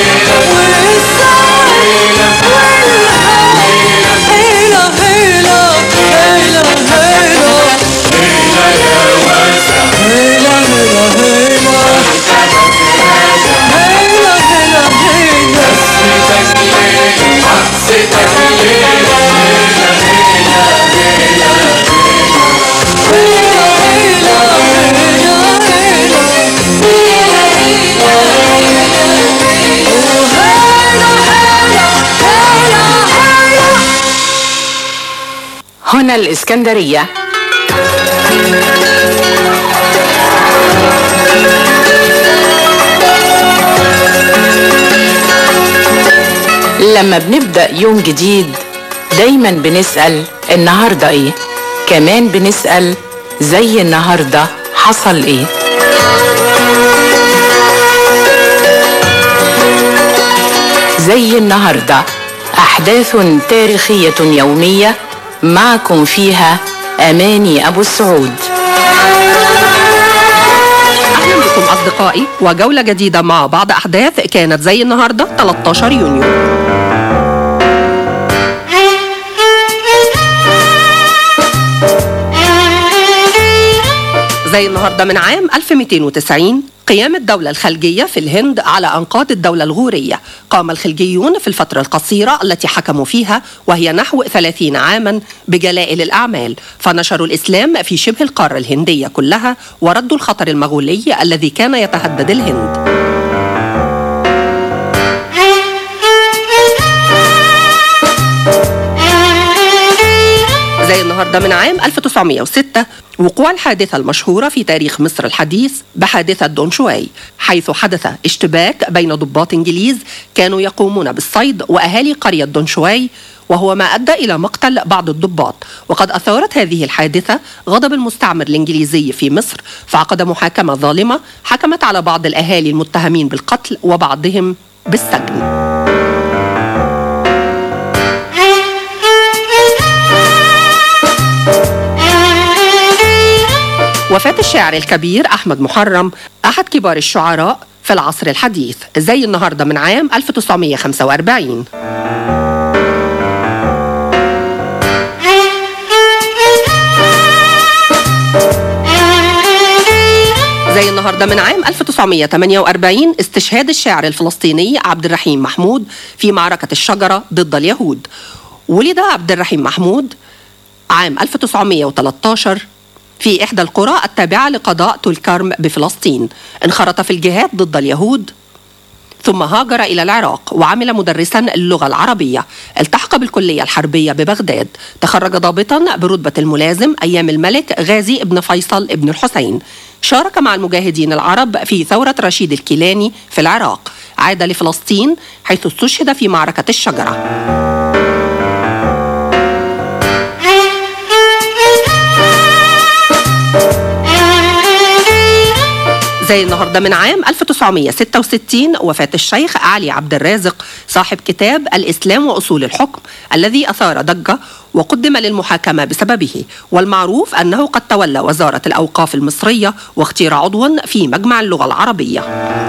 والسعد والهوى هيلا هيلا هيلا هيلا هيلا هيلا هيلا هيلا هيلا هيلا هنا الإسكندرية لما بنبدأ يوم جديد دايما بنسأل النهاردة ايه كمان بنسأل زي النهاردة حصل ايه زي النهاردة أحداث تاريخية يومية معكم فيها أماني أبو السعود أهلا بكم أصدقائي وجولة جديدة مع بعض أحداث كانت زي النهاردة 13 يونيو زي النهاردة من عام 1290 قيام الدولة الخلجية في الهند على أنقاض الدولة الغورية قام الخلجيون في الفترة القصيرة التي حكموا فيها وهي نحو 30 عاما بجلائل الأعمال فنشروا الإسلام في شبه القارة الهندية كلها وردوا الخطر المغولي الذي كان يتهدد الهند زي النهارده من عام 1906 وقوع الحادثة المشهورة في تاريخ مصر الحديث بحادثة دون شواي حيث حدث اشتباك بين ضباط انجليز كانوا يقومون بالصيد واهالي قرية دون شواي وهو ما ادى الى مقتل بعض الضباط وقد اثارت هذه الحادثة غضب المستعمر الانجليزي في مصر فعقد محاكمة ظالمة حكمت على بعض الاهالي المتهمين بالقتل وبعضهم بالسجن وفاة الشاعر الكبير أحمد محرم أحد كبار الشعراء في العصر الحديث زي النهاردة من عام 1945 زي النهارده من عام 1948 استشهاد الشاعر الفلسطيني عبد الرحيم محمود في معركة الشجرة ضد اليهود ولد عبد الرحيم محمود عام 1913 في إحدى القرى التابعة لقضاء تولكارم بفلسطين انخرط في الجهاد ضد اليهود ثم هاجر إلى العراق وعمل مدرسا اللغة العربية التحق بالكلية الحربية ببغداد تخرج ضابطا برتبة الملازم أيام الملك غازي ابن فيصل ابن الحسين شارك مع المجاهدين العرب في ثورة رشيد الكيلاني في العراق عاد لفلسطين حيث استشهد في معركة الشجرة زي النهارده من عام 1966 وفاة الشيخ علي عبد الرازق صاحب كتاب الإسلام وأصول الحكم الذي أثار ضجة وقدم للمحاكمة بسببه والمعروف أنه قد تولى وزارة الأوقاف المصرية واختير عضوا في مجمع اللغة العربية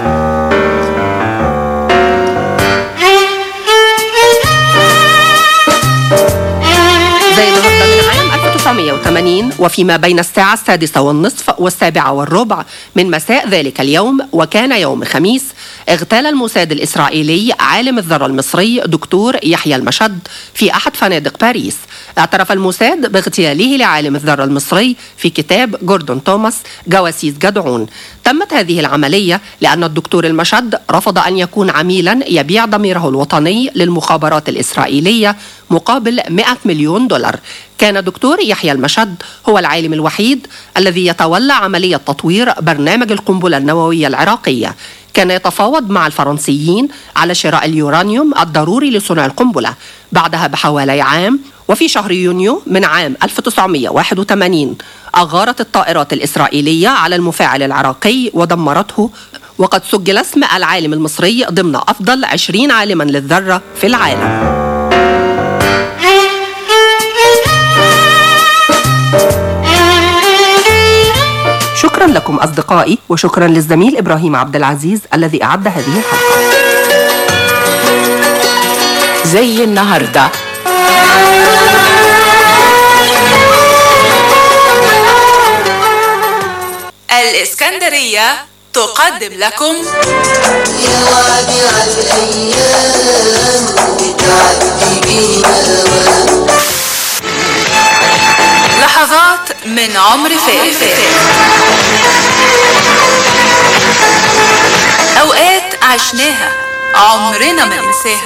زي النهارده من عام 1980 وفيما بين الساعة السادسة والنصف والسابعة والربع من مساء ذلك اليوم وكان يوم خميس اغتال الموساد الإسرائيلي عالم الذرة المصري دكتور يحيى المشد في أحد فنادق باريس اعترف الموساد باغتياله لعالم الذرة المصري في كتاب جوردون توماس جواسيس جدعون تمت هذه العملية لأن الدكتور المشد رفض أن يكون عميلا يبيع ضميره الوطني للمخابرات الإسرائيلية مقابل 100 مليون دولار كان دكتور يحيى المشد هو العالم الوحيد الذي يتولى عملية تطوير برنامج القنبلة النووية العراقية كان يتفاوض مع الفرنسيين على شراء اليورانيوم الضروري لصنع القنبلة بعدها بحوالي عام وفي شهر يونيو من عام 1981 أغارت الطائرات الإسرائيلية على المفاعل العراقي ودمرته وقد سجل اسم العالم المصري ضمن أفضل 20 عالما للذرة في العالم شكرا لكم أصدقائي وشكرا للزميل إبراهيم عبد العزيز الذي أعد هذه الحلقة زي النهارده الإسكندرية تقدم لكم يا وعدي على الأيام بتعدي بينا لحظات من عمر فات أوقات عشناها عمرنا ما ننساها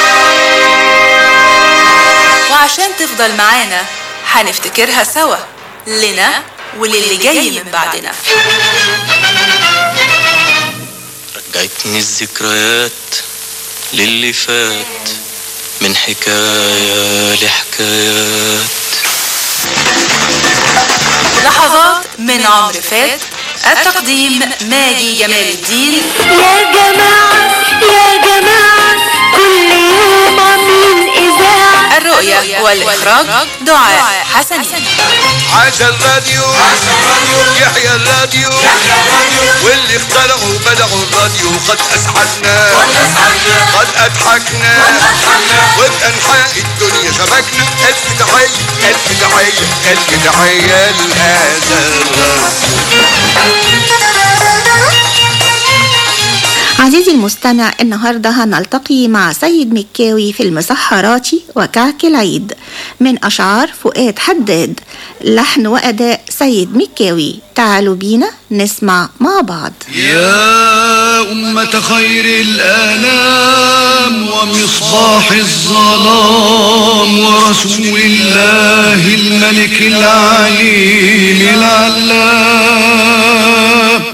وعشان تفضل معانا هنفتكرها سوا لنا وللي جاي من بعدنا رجعتني الذكريات للي فات من حكاية لحكايات لحظات من عمر فات التقديم ماجي جمال الدين يا جماعة يا جماعة كل يوم عاملين إذاعة الرؤية والإخراج دعاء حسني عاش الراديو يحيى الراديو واللي اخترعوا بدعوا الراديو قد اسعدنا قد اضحكنا وبانحاء الدنيا شبكنا الف تحيه الف تحيه الف تحيه لهذا عزيزي المستمع النهاردة هنلتقي مع سيد مكاوي في المسحرات وكعك العيد من أشعار فؤاد حداد لحن وأداء سيد مكاوي تعالوا بينا نسمع مع بعض يا أمة خير الآلام ومصباح الظلام ورسول الله الملك العليم العلام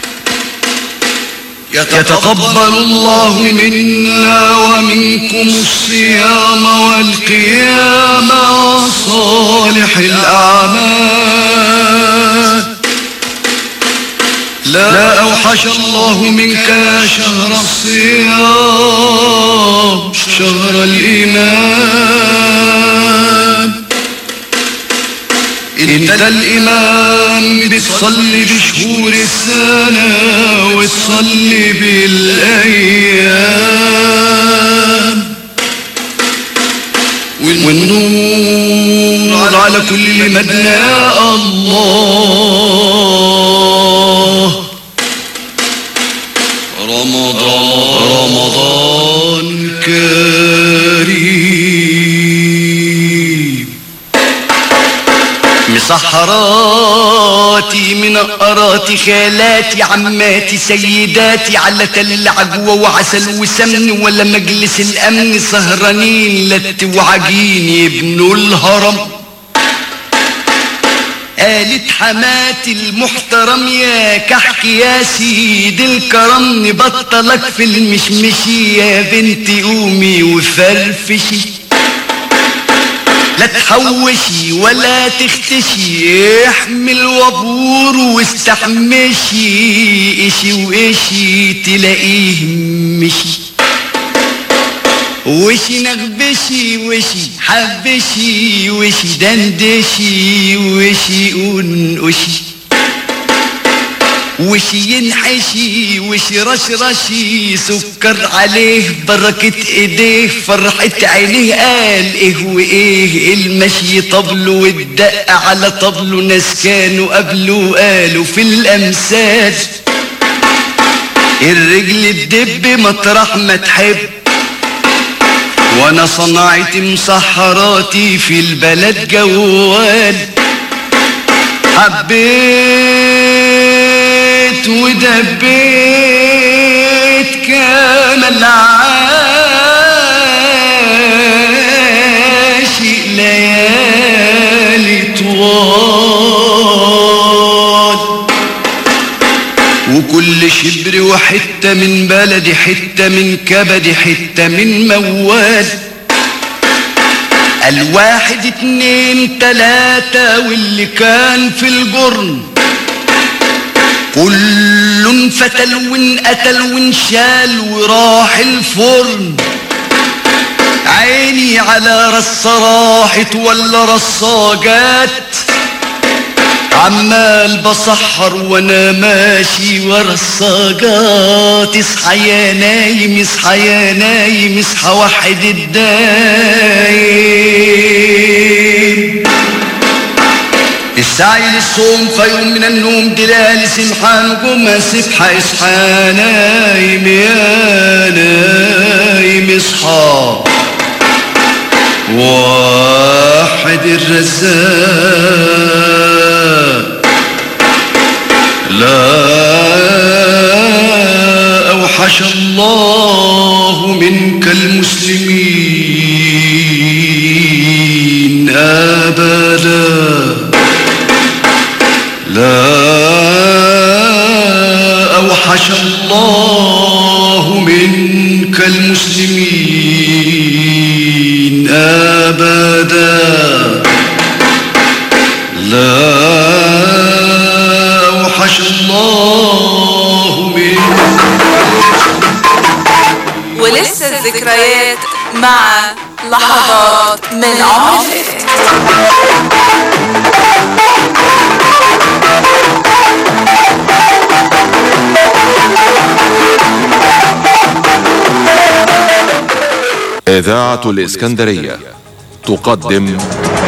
يتقبل الله منا ومنكم الصيام والقيام وصالح الأعمال لا أوحش الله منك يا شهر الصيام شهر الإيمان انت الامام بتصلي بشهور السنة وتصلي بالايام والنور على كل مدنى يا الله رمضان رمضان كريم مسحراتي منقراتي خالاتي عماتي سيداتي على تل عجوة وعسل وسمن ولا مجلس الأمن سهرانين لت وعجين يبنوا الهرم قالت حماتي المحترم يا كحك يا سيد الكرم نبطلك في المشمشي يا بنتي قومي وفرفشي لا تحوشي ولا تختشي احمي الوبور واستحمشي اشي واشي تلاقيه مشي وشي نغبشي وشي حبشي وشي دندشي وشي انقشي وشي ينحشي وشي رشرشي سكر عليه بركة ايديه فرحة عينيه قال ايه وايه المشي طبله والدق على طبله ناس كانوا قبله قالوا في الامثال الرجل تدب مطرح ما تحب وانا صنعت مسحراتي في البلد جوال حبيت ودبيت كان العاشق ليالي طوال وكل شبر وحتة من بلدي حتة من كبدي حتة من موال الواحد اتنين تلاتة واللي كان في الجرن كل فتل وانقتل وانشال وراح الفرن عيني على رص راحت ولا رصاجات عمال بسحر وانا ماشي ورا الصاجات اصحى يا نايم اصحى يا نايم اصحى وحد الدايم السعي للصوم في يوم من النوم دلال سمحان جمى سبحة اصحى نايم يا نايم اصحى واحد الرزاق لا أوحش الله منك المسلمين أبدا لا أوحش الله منك المسلمين أبدا لا أوحش الله منك ولسه الذكريات مع لحظات من عمر فات إذاعة الإسكندرية تقدم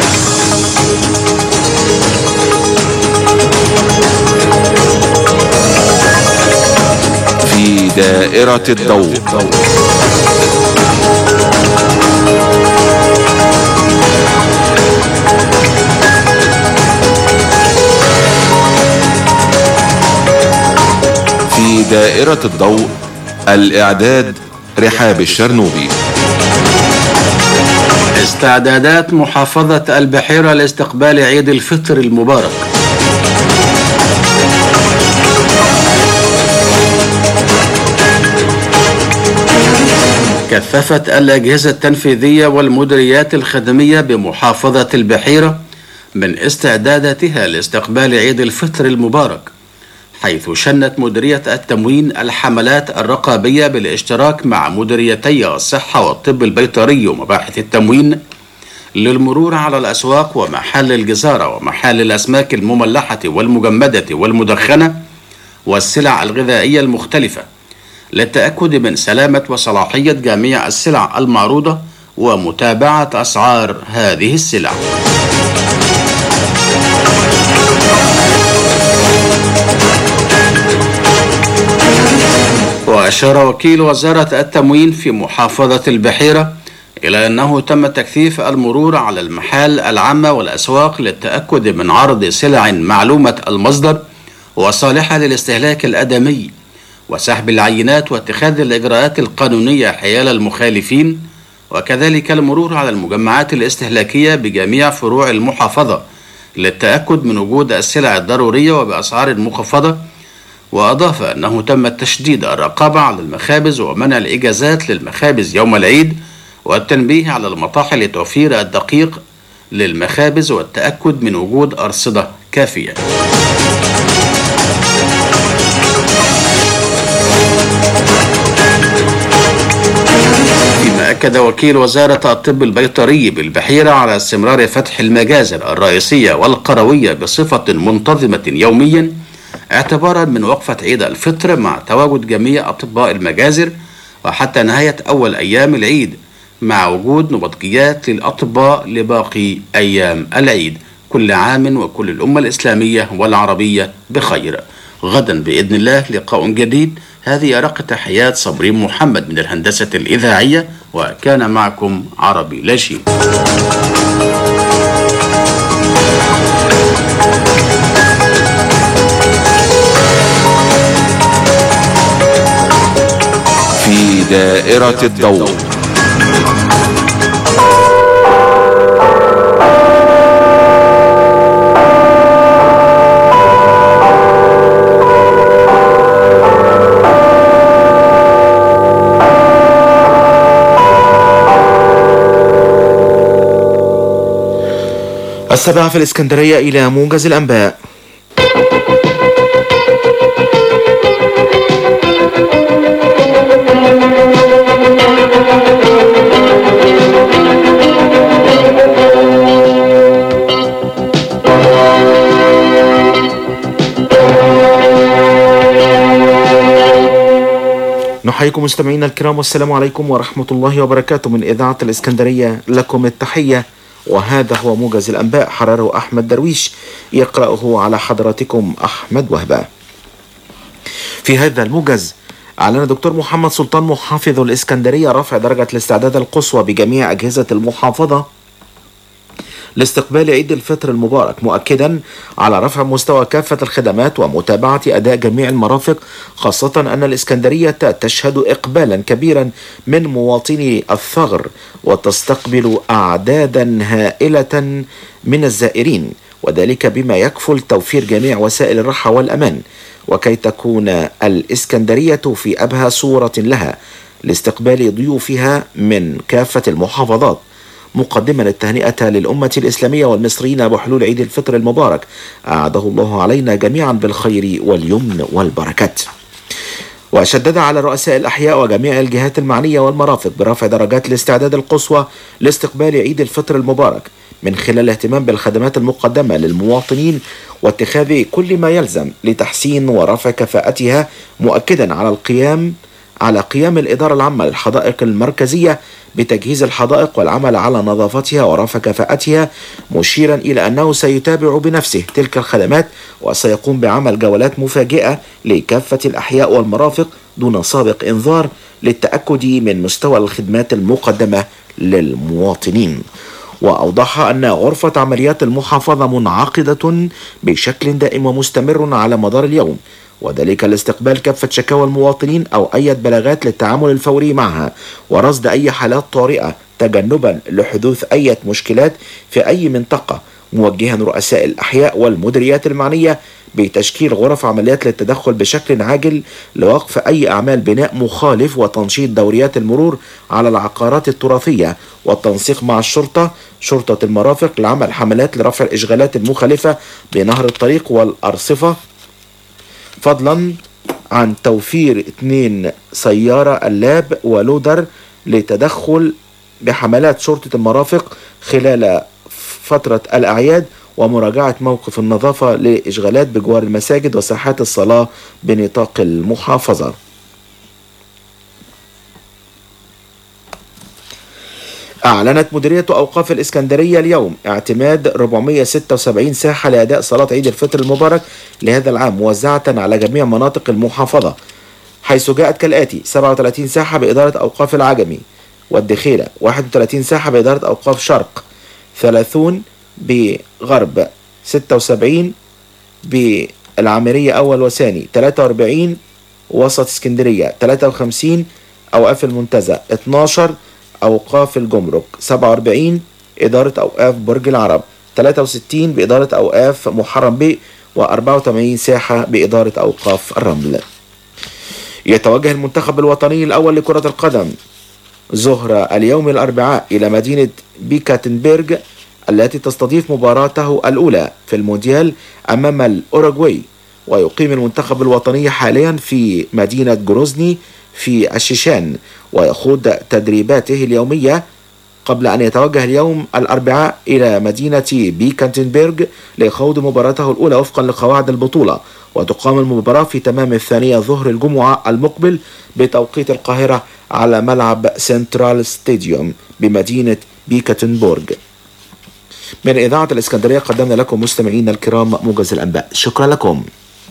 في دائرة الضوء في دائرة الضوء الإعداد رحاب الشرنوبي استعدادات محافظة البحيرة لاستقبال عيد الفطر المبارك كثفت الأجهزة التنفيذية والمديريات الخدمية بمحافظة البحيرة من استعداداتها لاستقبال عيد الفطر المبارك حيث شنت مديرية التموين الحملات الرقابية بالاشتراك مع مديريتي الصحة والطب البيطري ومباحث التموين للمرور على الأسواق ومحل الجزارة ومحل الأسماك المملحة والمجمدة والمدخنة والسلع الغذائية المختلفة للتأكد من سلامة وصلاحية جميع السلع المعروضة ومتابعة أسعار هذه السلع. وأشار وكيل وزارة التموين في محافظة البحيرة إلى أنه تم تكثيف المرور على المحال العامة والأسواق للتأكد من عرض سلع معلومة المصدر وصالحة للاستهلاك الآدمي وسحب العينات واتخاذ الإجراءات القانونية حيال المخالفين وكذلك المرور على المجمعات الاستهلاكية بجميع فروع المحافظة للتأكد من وجود السلع الضرورية وبأسعار مخفضة وأضاف أنه تم تشديد الرقابة على المخابز ومنع الإجازات للمخابز يوم العيد والتنبيه على المطاحن لتوفير الدقيق للمخابز والتأكد من وجود أرصدة كافية فيما أكد وكيل وزارة الطب البيطري بالبحيرة على استمرار فتح المجازر الرئيسية والقروية بصفة منتظمة يوميا اعتبارا من وقفة عيد الفطر مع تواجد جميع أطباء المجازر وحتى نهاية أول أيام العيد مع وجود نبطجيات للأطباء لباقي أيام العيد كل عام وكل الأمة الإسلامية والعربية بخير غدا بإذن الله لقاء جديد هذه أرق تحيات صبرين محمد من الهندسة الإذاعية وكان معكم عربي لاشين في دائرة الضوء السابعة في الإسكندرية إلى موجز الأنباء نحييكم مستمعينا الكرام والسلام عليكم ورحمة الله وبركاته من إذاعة الإسكندرية لكم التحية وهذا هو موجز الأنباء حرره أحمد درويش يقرأه على حضراتكم أحمد وهبة في هذا الموجز أعلن دكتور محمد سلطان محافظ الإسكندرية رفع درجة الاستعداد القصوى بجميع أجهزة المحافظة لاستقبال عيد الفطر المبارك مؤكدا على رفع مستوى كافة الخدمات ومتابعة أداء جميع المرافق خاصة أن الإسكندرية تشهد إقبالا كبيرا من مواطني الثغر وتستقبل أعدادا هائلة من الزائرين وذلك بما يكفل توفير جميع وسائل الراحة والأمان وكي تكون الإسكندرية في أبهى صورة لها لاستقبال ضيوفها من كافة المحافظات مقدما التهنئة للأمة الإسلامية والمصريين بحلول عيد الفطر المبارك أعاده الله علينا جميعا بالخير واليمن والبركات وشدد على رؤساء الأحياء وجميع الجهات المعنية والمرافق برفع درجات الاستعداد القصوى لاستقبال عيد الفطر المبارك من خلال الاهتمام بالخدمات المقدمة للمواطنين واتخاذ كل ما يلزم لتحسين ورفع كفاءتها مؤكدا على القيام على قيام الإدارة العامة للحدائق المركزية بتجهيز الحدائق والعمل على نظافتها ورفع كفاءتها مشيرا إلى أنه سيتابع بنفسه تلك الخدمات وسيقوم بعمل جولات مفاجئة لكافة الأحياء والمرافق دون سابق إنذار للتأكد من مستوى الخدمات المقدمة للمواطنين وأوضح أن غرفة عمليات المحافظة منعقدة بشكل دائم ومستمر على مدار اليوم وذلك لاستقبال كافة شكاوى المواطنين أو أي بلاغات للتعامل الفوري معها ورصد أي حالات طارئة تجنبا لحدوث أي مشكلات في أي منطقة موجها رؤساء الأحياء والمديريات المعنية بتشكيل غرف عمليات للتدخل بشكل عاجل لوقف أي أعمال بناء مخالف وتنشيط دوريات المرور على العقارات التراثية والتنسيق مع الشرطة شرطة المرافق لعمل حملات لرفع الإشغالات المخالفة بنهر الطريق والأرصفة فضلا عن توفير اثنين سيارة اللاب ولودر لتدخل بحملات شرطة المرافق خلال فترة الأعياد ومراجعة موقف النظافة لإشغالات بجوار المساجد وساحات الصلاة بنطاق المحافظة أعلنت مديرية أوقاف الإسكندرية اليوم اعتماد 476 ساحة لأداء صلاة عيد الفطر المبارك لهذا العام موزعة على جميع مناطق المحافظة حيث جاءت كالآتي 37 ساحة بإدارة أوقاف العجمي والدخيلة 31 ساحة بإدارة أوقاف شرق 30 بغرب 76 بالعامرية أول وثاني 43 وسط اسكندرية 53 أوقاف المنتزه 12 أوقاف الجمرك 47 إدارة أوقاف برج العرب 63 بإدارة أوقاف محرم بيه و84 ساحة بإدارة أوقاف الرمل يتوجه المنتخب الوطني الأول لكرة القدم ظهر اليوم الأربعاء إلى مدينة بيكاتنبرج التي تستضيف مباراته الأولى في المونديال أمام الأوروغواي ويقيم المنتخب الوطني حاليا في مدينة جروزني في الشيشان ويخوض تدريباته اليومية قبل أن يتوجه اليوم الأربعاء إلى مدينة بيكانتنبرج لخوض مباراته الأولى وفقا لقواعد البطولة وتقام المباراة في تمام الثانية ظهر الجمعة المقبل بتوقيت القاهرة على ملعب سنترال ستاديوم بمدينة بيكاتنبورج من إذاعة الإسكندرية قدمنا لكم مستمعينا الكرام موجز الأنباء شكرا لكم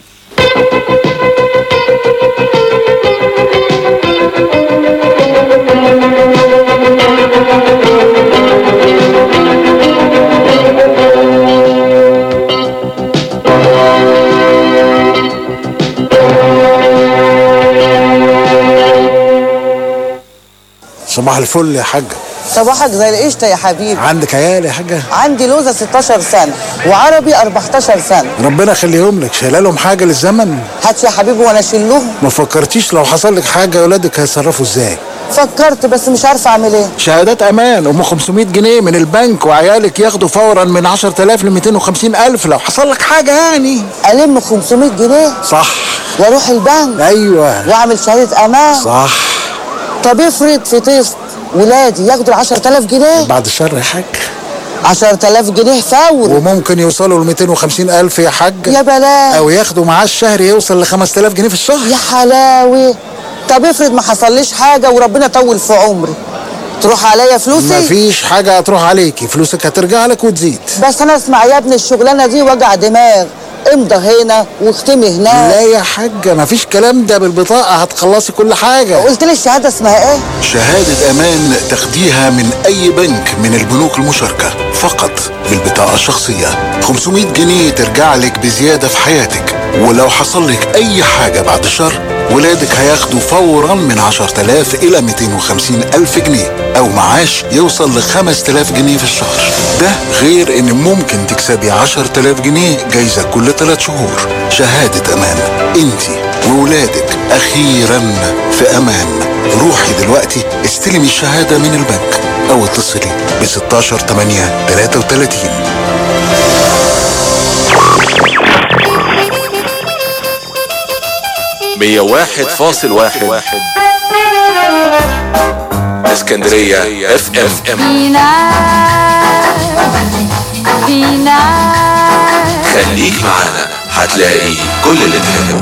صباح الفل يا حاجة صباحك زي القشطة يا حبيبي عندك عيال يا حاجة عندي لوزة 16 سنة وعربي 14 سنة ربنا يخليهم لك شايله لهم حاجة للزمن هات يا حبيبي وانا اشيلهم ما فكرتيش لو حصل لك حاجة ولادك هيتصرفوا ازاي فكرت بس مش عارفة اعمل ايه شهادات امان ام 500 جنيه من البنك وعيالك ياخدوا فورا من 10000 ل 250000 لو حصل لك حاجة يعني الم 500 جنيه صح واروح البنك ايوه واعمل شهادة امان صح طب افرض في طفل ولادي ياخدوا 10000 جنيه بعد الشر يا حاج 10000 جنيه فوري وممكن يوصلوا ل 250000 يا حاج يا بلاش او ياخدوا معاه الشهر يوصل ل 5000 جنيه في الشهر يا حلاوي طب افرض ما حصليش حاجة وربنا طول في عمري تروح عليا فلوسي مفيش حاجة هتروح عليكي فلوسك هترجع لك وتزيد بس انا اسمع يا ابني الشغلانة دي وجع دماغ امضى هنا واختمي هناك لا يا حاجة مفيش كلام ده بالبطاقة هتخلصي كل حاجة قلت لي الشهادة اسمها ايه شهادة أمان تاخديها من أي بنك من البنوك المشاركة فقط بالبطاقة الشخصية 500 جنيه ترجع لك بزيادة في حياتك ولو حصل لك أي حاجة بعد الشر ولادك هياخدوا فورا من 10000 إلى 250 ألف جنيه أو معاش يوصل ل 5000 جنيه في الشهر ده غير إن ممكن تكسبي 10000 جنيه جايزة كل 3 شهور شهادة أمان انتي وولادك أخيرا في أمان روحي دلوقتي استلمي الشهادة من البنك أو اتصلي ب 16 8 33 مية واحد فاصل واحد اسكندرية اف ام فينا فينا خليك معانا هتلاقي كل اللي تحبه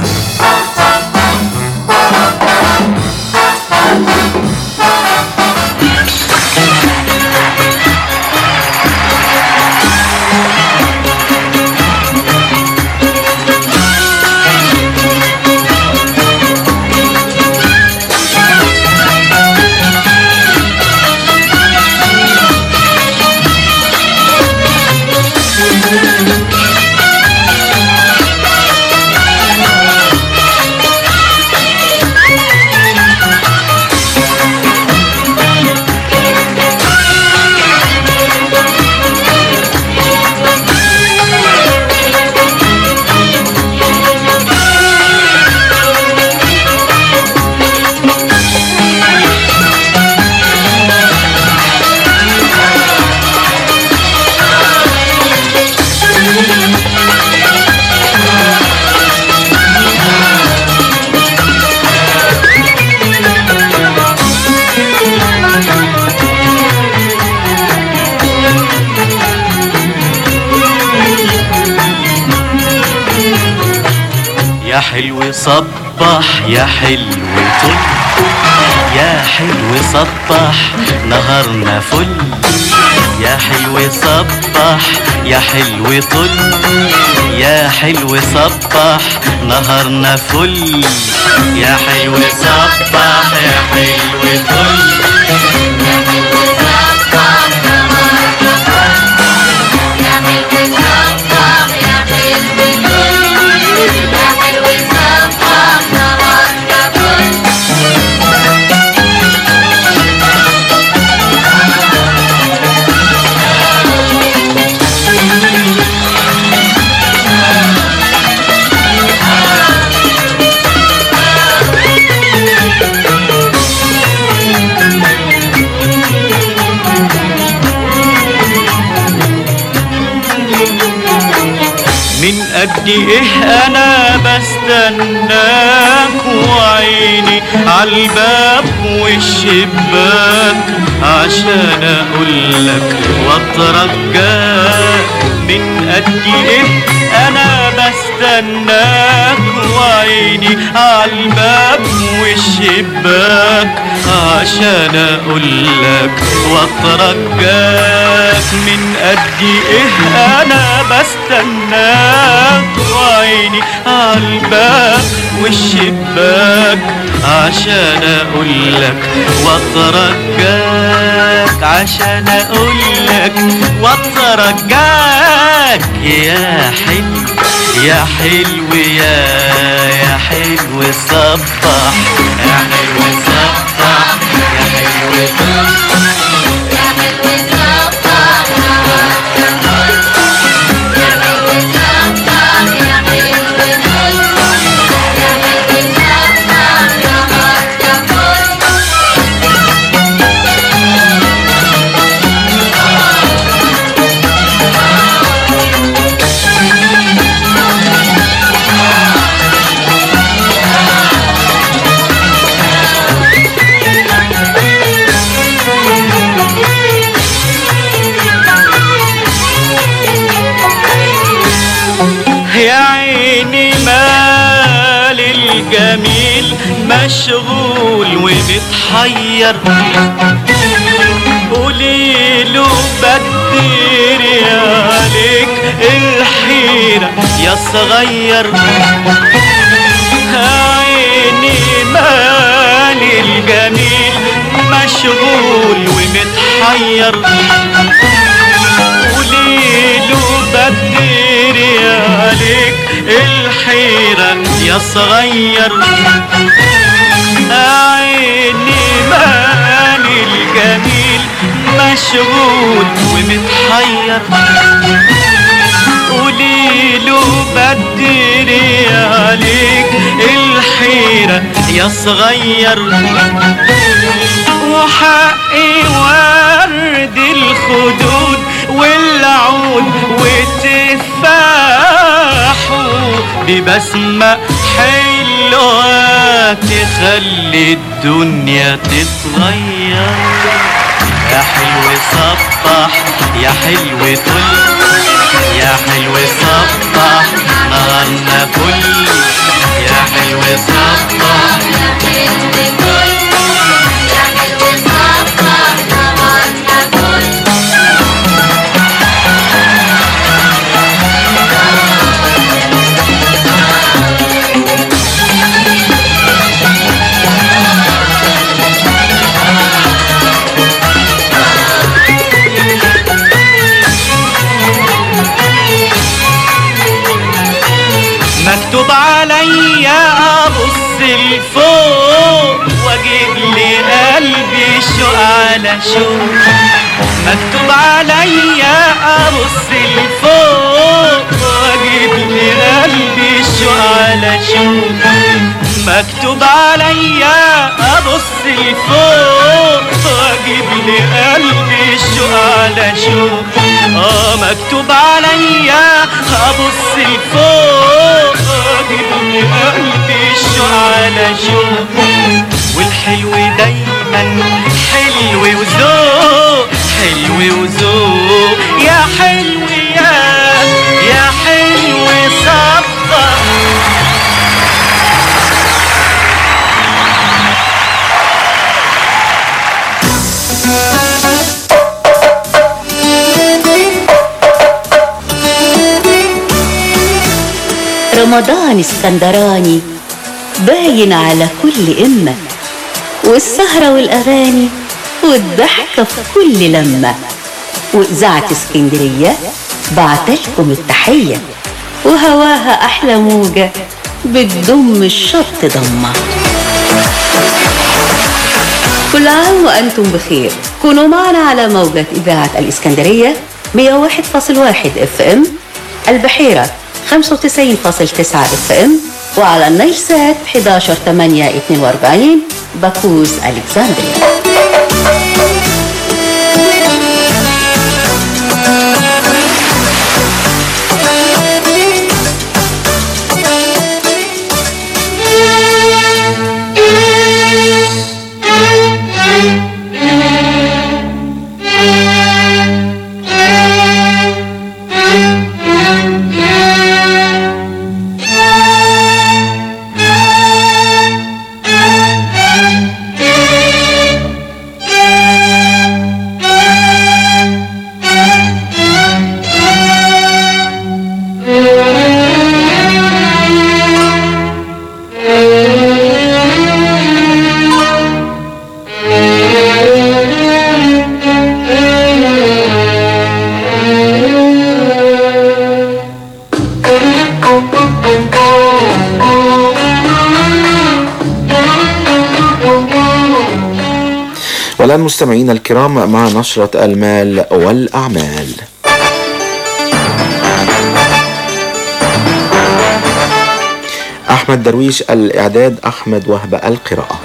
يا حلو صبح يا حلو طل يا حلو صبح نهارنا فل يا حلو صبح يا حلو طل يا حلو صبح نهارنا فل يا حلو صبح يا حلو طل قد ايه انا بستناك وعيني عالباب والشباك عشان اقولك واترجاك من قد ايه انا بستناك وعيني عالباب والشباك عشان اقولك واترجاك من قد ايه انا بستناك وعيني عالباب والشباك عشان اقولك واترجاك عشان اقولك واترجاك يا حلو يا حلو يا يا حلو صبح يا حلو صبح يا حلو يا عيني مال الجميل مشغول ومتحير قولي له بدير عليك الحيرة يا صغير عيني مال الجميل مشغول ومتحير قولي له بدير عليك الحيرة يا صغير عيني مالي الجميل مشغول ومتحير قولي له بدير عليك الحيرة يا صغير وحقي ورد الخدود والعود وتفاح ببسمة حلوة تخلي الدنيا تتغير يا حلو صبح يا حلو طل يا حلو صبح نهارنا فل يا حلو صبح يا حلو طل يا حلو صبح نهارنا فل مكتوب عليا ابص لفوق واجيب لي قلبي شوق على شوق مكتوب عليا ابص لفوق واجيب لي قلبي شوق على شوق مكتوب عليا ابص لفوق واجيب لي قلبي شوق على شوق اه مكتوب عليا ابص لفوق واجيب لي قلبي شوق على شوق والحلو دايما حلو وذوق حلو وذوق يا حلو يا يا حلو صبح رمضان اسكندراني باين على كل إمة والسهرة والأغاني والضحكة في كل لمة وإذاعة اسكندرية بعتلكم التحية وهواها أحلى موجة بتضم الشط ضمة كل عام وأنتم بخير كونوا معنا على موجة إذاعة الإسكندرية 101.1 اف ام البحيرة 95.9 اف ام وعلى النيل سات 11 8 42 باكوس الكسندريا والآن مستمعينا الكرام مع نشرة المال والأعمال أحمد درويش الإعداد أحمد وهب القراءة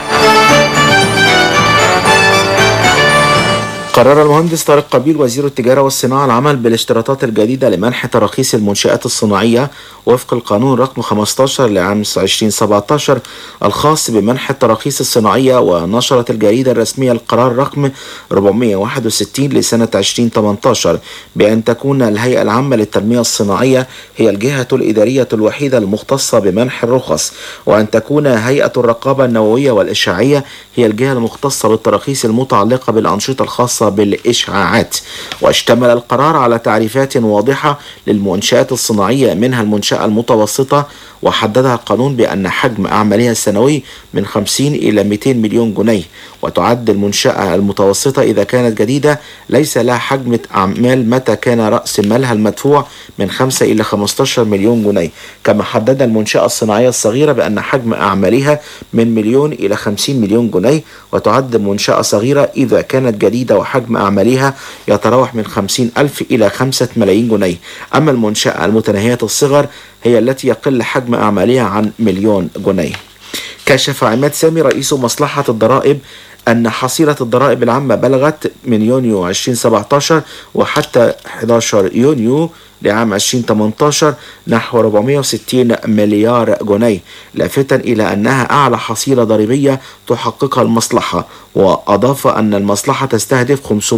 قرر المهندس طارق قبيل وزير التجارة والصناعة العمل بالاشتراطات الجديدة لمنح تراخيص المنشآت الصناعية وفق القانون رقم 15 لعام 2017 الخاص بمنح التراخيص الصناعية ونشرت الجريدة الرسمية القرار رقم 461 لسنة 2018 بأن تكون الهيئة العامة للتنمية الصناعية هي الجهة الإدارية الوحيدة المختصة بمنح الرخص وأن تكون هيئة الرقابة النووية والإشعاعية هي الجهة المختصة بالتراخيص المتعلقة بالأنشطة الخاصة بالإشعاعات واشتمل القرار على تعريفات واضحة للمنشآت الصناعية منها المنشأة المتوسطة وحددها القانون بأن حجم أعمالها السنوي من 50 إلى 200 مليون جنيه وتعد المنشأة المتوسطة إذا كانت جديدة ليس لها حجم أعمال متى كان رأس مالها المدفوع من 5 إلى 15 مليون جنيه كما حدد المنشأة الصناعية الصغيرة بأن حجم أعمالها من مليون إلى 50 مليون جنيه وتعد منشأة صغيرة إذا كانت جديدة وحجم أعمالها يتراوح من 50 ألف إلى 5 ملايين جنيه أما المنشأة المتناهية الصغر هي التي يقل حجم أعمالها عن مليون جنيه كشف عماد سامي رئيس مصلحة الضرائب أن حصيلة الضرائب العامة بلغت من يونيو 2017 وحتى 11 يونيو لعام 2018 نحو 460 مليار جنيه لافتا إلى أنها أعلى حصيلة ضريبية تحققها المصلحة وأضاف أن المصلحة تستهدف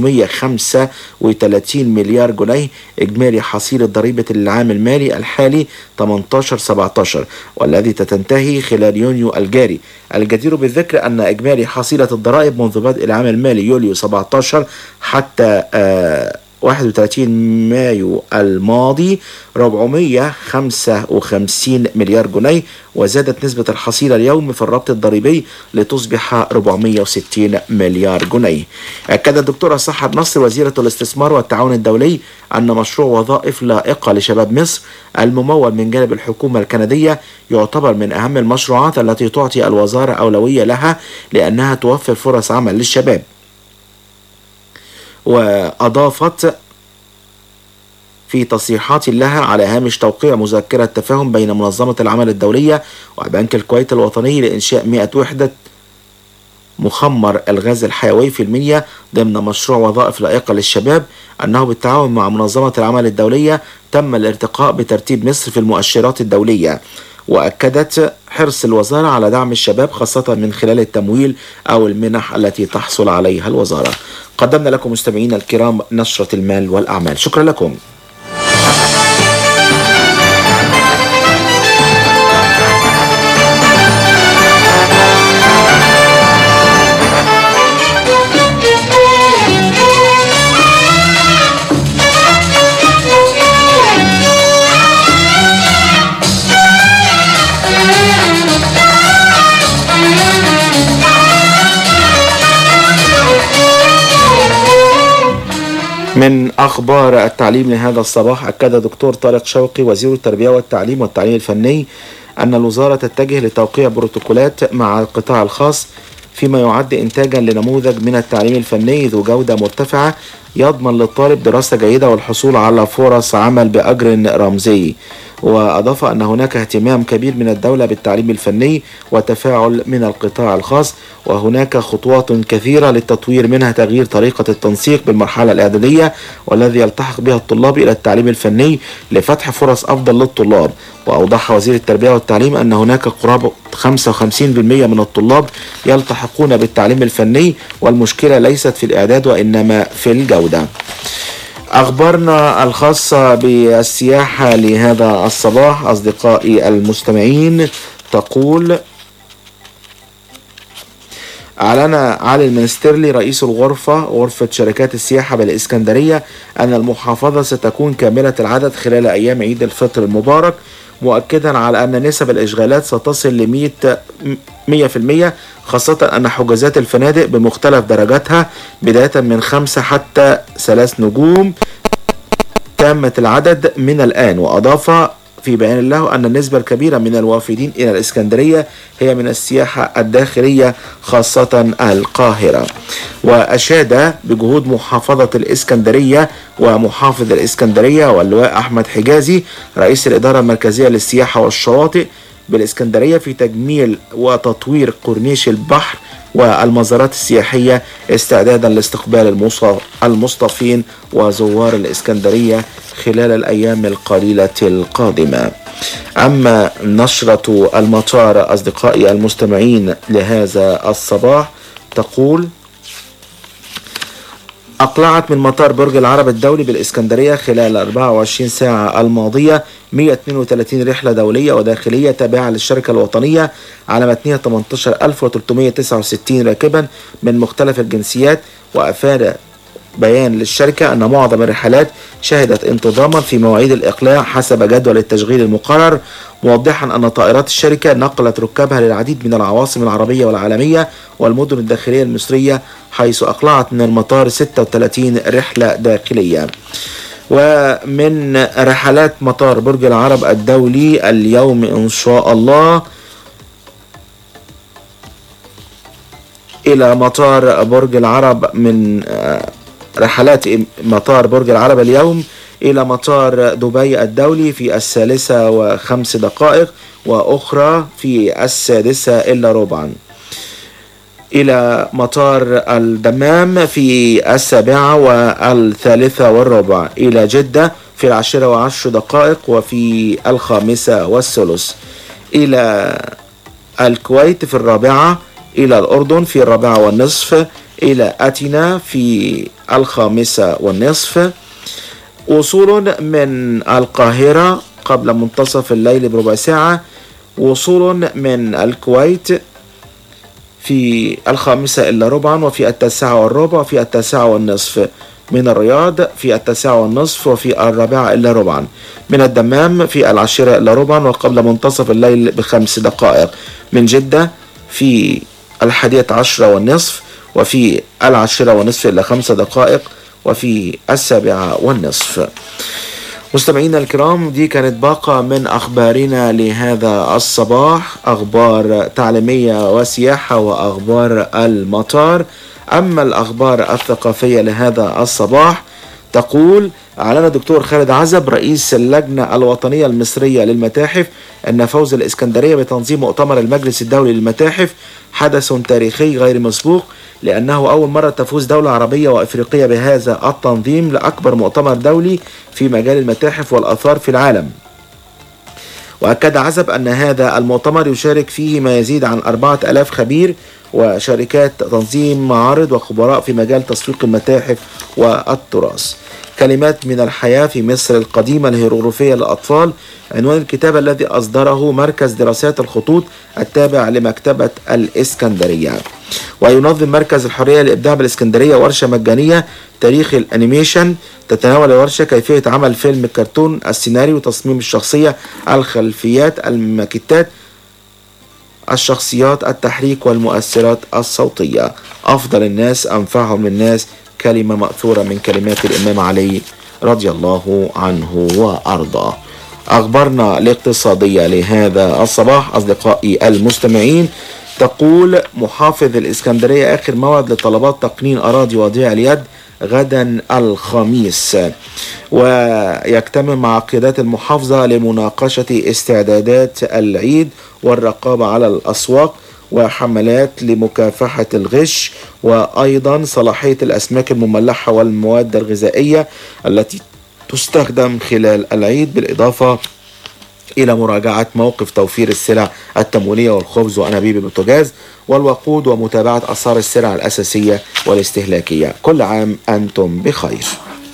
535 مليار جنيه إجمالي حصيلة ضريبة العام المالي الحالي 18-17 والذي تنتهي خلال يونيو الجاري الجدير بالذكر أن إجمالي حصيلة الضرائب منذ بدء العام المالي يوليو 17 حتى آه 31 مايو الماضي 455 مليار جنيه وزادت نسبة الحصيلة اليوم في الربط الضريبي لتصبح 460 مليار جنيه أكد الدكتورة سحر نصر وزيرة الاستثمار والتعاون الدولي أن مشروع وظائف لائقة لشباب مصر الممول من جانب الحكومة الكندية يعتبر من أهم المشروعات التي تعطي الوزارة أولوية لها لأنها توفر فرص عمل للشباب وأضافت في تصريحات لها على هامش توقيع مذكرة تفاهم بين منظمة العمل الدولية وبنك الكويت الوطني لإنشاء 100 وحدة مخمر الغاز الحيوي في المنيا ضمن مشروع وظائف لائقة للشباب أنه بالتعاون مع منظمة العمل الدولية تم الارتقاء بترتيب مصر في المؤشرات الدولية وأكدت حرص الوزارة على دعم الشباب خاصة من خلال التمويل أو المنح التي تحصل عليها الوزارة قدمنا لكم مستمعينا الكرام نشرة المال والأعمال شكرا لكم من أخبار التعليم لهذا الصباح أكد دكتور طارق شوقي وزير التربية والتعليم والتعليم الفني أن الوزارة تتجه لتوقيع بروتوكولات مع القطاع الخاص فيما يعد إنتاجا لنموذج من التعليم الفني ذو جودة مرتفعة يضمن للطالب دراسة جيدة والحصول على فرص عمل بأجر رمزي وأضاف أن هناك اهتمام كبير من الدولة بالتعليم الفني وتفاعل من القطاع الخاص وهناك خطوات كثيرة للتطوير منها تغيير طريقة التنسيق بالمرحلة الإعدادية والذي يلتحق بها الطلاب إلى التعليم الفني لفتح فرص أفضل للطلاب وأوضح وزير التربية والتعليم أن هناك قرابة 55% من الطلاب يلتحقون بالتعليم الفني والمشكلة ليست في الإعداد وإنما في الجودة أخبارنا الخاصة بالسياحة لهذا الصباح أصدقائي المستمعين تقول أعلن علي المنسترلي رئيس الغرفة غرفة شركات السياحة بالإسكندرية أن المحافظة ستكون كاملة العدد خلال أيام عيد الفطر المبارك مؤكدا على أن نسب الإشغالات ستصل ل 100% خاصة أن حجازات الفنادق بمختلف درجاتها بداية من خمسة حتى ثلاث نجوم تامة العدد من الآن وأضاف في بيان له أن النسبة الكبيرة من الوافدين إلى الإسكندرية هي من السياحة الداخلية خاصة القاهرة وأشاد بجهود محافظة الإسكندرية ومحافظ الإسكندرية واللواء أحمد حجازي رئيس الإدارة المركزية للسياحة والشواطئ بالإسكندرية في تجميل وتطوير كورنيش البحر والمزارات السياحية استعدادا لاستقبال المص- المصطفين وزوار الإسكندرية خلال الأيام القليلة القادمة أما نشرة المطار أصدقائي المستمعين لهذا الصباح تقول أقلعت من مطار برج العرب الدولي بالإسكندرية خلال 24 ساعة الماضية 132 رحلة دولية وداخلية تابعة للشركة الوطنية على متنها 18369 راكبا من مختلف الجنسيات وأفاد بيان للشركة أن معظم الرحلات شهدت انتظاما في مواعيد الإقلاع حسب جدول التشغيل المقرر موضحا أن طائرات الشركة نقلت ركابها للعديد من العواصم العربية والعالمية والمدن الداخلية المصرية حيث أقلعت من المطار 36 رحلة داخلية ومن رحلات مطار برج العرب الدولي اليوم إن شاء الله إلى مطار برج العرب من آه، رحلات مطار برج العرب اليوم إلى مطار دبي الدولي في الثالثة وخمس دقائق وأخرى في السادسة إلا ربعا إلى مطار الدمام في السابعة والثالثة والربع إلى جدة في العاشرة وعشر دقائق وفي الخامسة والثلث إلى الكويت في الرابعة إلى الأردن في الرابعة والنصف إلى أتينا في الخامسة والنصف وصول من القاهرة قبل منتصف الليل بربع ساعة وصول من الكويت في الخامسة إلا ربعا وفي التاسعة والربع في التاسعة والنصف من الرياض في التاسعة والنصف وفي الرابعة إلا ربعا من الدمام في العاشرة إلا ربعا وقبل منتصف الليل بخمس دقائق من جدة في الحادية عشرة والنصف وفي العاشرة والنصف إلا خمس دقائق وفي السابعة والنصف مستمعينا الكرام دي كانت باقة من أخبارنا لهذا الصباح أخبار تعليمية وسياحة وأخبار المطار أما الأخبار الثقافية لهذا الصباح تقول أعلن الدكتور خالد عزب رئيس اللجنة الوطنية المصرية للمتاحف أن فوز الإسكندرية بتنظيم مؤتمر المجلس الدولي للمتاحف حدث تاريخي غير مسبوق لأنه أول مرة تفوز دولة عربية وأفريقية بهذا التنظيم لأكبر مؤتمر دولي في مجال المتاحف والآثار في العالم وأكد عزب أن هذا المؤتمر يشارك فيه ما يزيد عن أربعة ألاف خبير وشركات تنظيم معارض وخبراء في مجال تسويق المتاحف والتراث كلمات من الحياة في مصر القديمة الهيروغليفية للأطفال عنوان الكتاب الذي أصدره مركز دراسات الخطوط التابع لمكتبة الإسكندرية وينظم مركز الحرية للإبداع بالإسكندرية ورشة مجانية تاريخ الأنيميشن تتناول الورشة كيفية عمل فيلم كرتون السيناريو تصميم الشخصية الخلفيات الماكيتات الشخصيات التحريك والمؤثرات الصوتية أفضل الناس أنفعهم للناس كلمة مأثورة من كلمات الإمام علي رضي الله عنه وأرضاه أخبارنا الاقتصادية لهذا الصباح أصدقائي المستمعين تقول محافظ الإسكندرية آخر موعد لطلبات تقنين أراضي وضيع اليد غدا الخميس ويجتمع مع قيادات المحافظة لمناقشة استعدادات العيد والرقابة على الأسواق وحملات لمكافحة الغش وأيضا صلاحية الأسماك المملحة والمواد الغذائية التي تستخدم خلال العيد بالإضافة إلى مراجعة موقف توفير السلع التموينية والخبز وأنابيب البوتاجاز والوقود ومتابعة أسعار السلع الأساسية والاستهلاكية كل عام أنتم بخير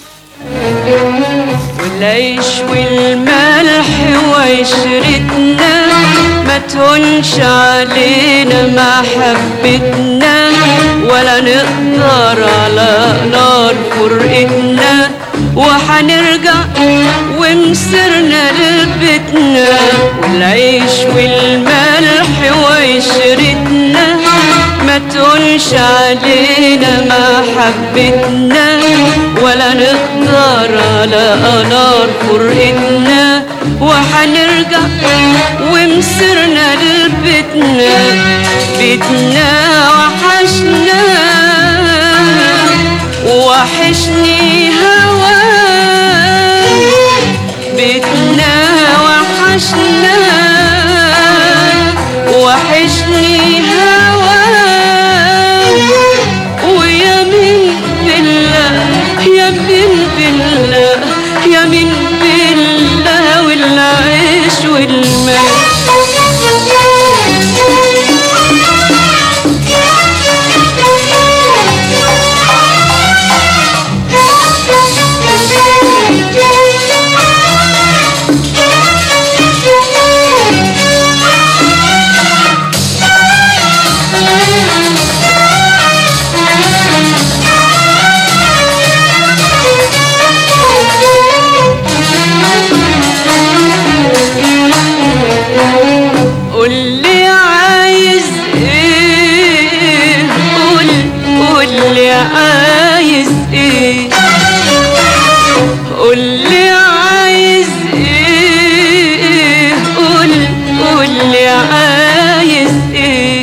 والعيش والملح وعشرتنا ما تهونش علينا محبتنا ولا نقدر على نار فرقتنا وحنرجع ومسرنا لبيتنا والعيش والملح وعشرتنا ما تقولش علينا محبتنا ولا نقدر على نار فرقتنا وح هنرجع ومسرنا لبيتنا بيتنا وحشنا وحشني هواك بيتنا وحشنا وحشني هواك ويا من بالله يا من بالله يا من بالله والعيش قول لي عايز ايه قول قول لي عايز ايه قول لي عايز ايه قول قول لي عايز ايه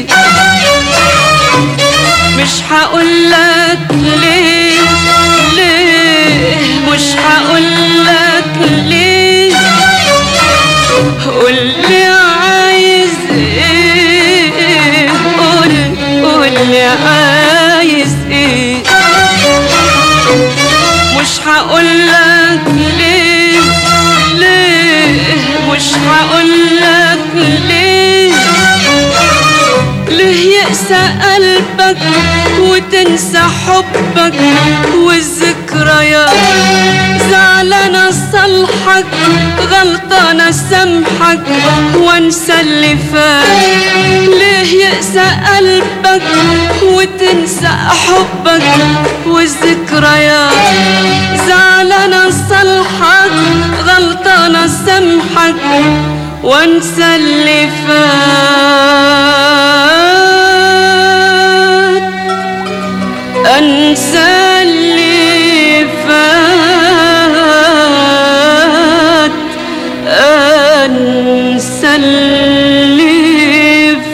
مش هقول لك ليه ليه مش هقول لك ليه قول لي عايز ايه قول قول لي عايز ايه مش هقول لك ليه ليه مش هقول لك ليه ليه يقسى قلبك وتنسى حبك والذكريات زعلانة صالحك غلطانة سامحك وانسى اللي فات ليه يقسى قلبك وتنسى حبك والذكريات زعلانة صالحك غلطانة سامحك وانسى اللي فات انسى اللي فات انسى اللي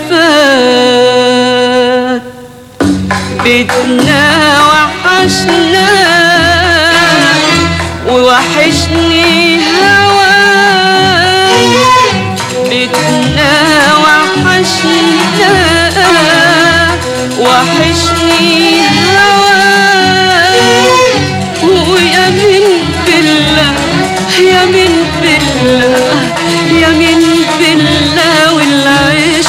فات بيتنا وحشنا ووحشني هواك بيتنا وحشنا وحشني هواك ويا من بالله يا من بالله يا من بالله والعيش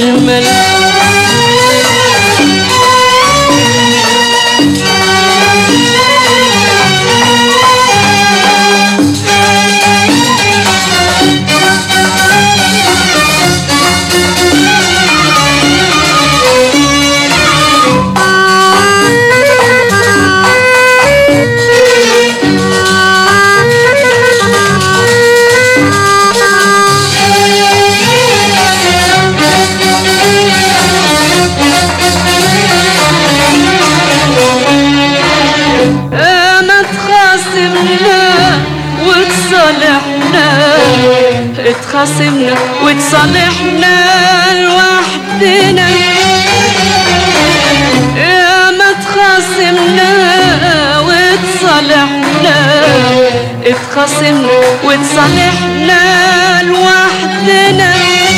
ما تخاصمنا وتصالحنا اتخاصمنا وتصالحنا لوحدنا يا ما تخاصمنا وتصالحنا اتخاصمنا وتصالحنا لوحدنا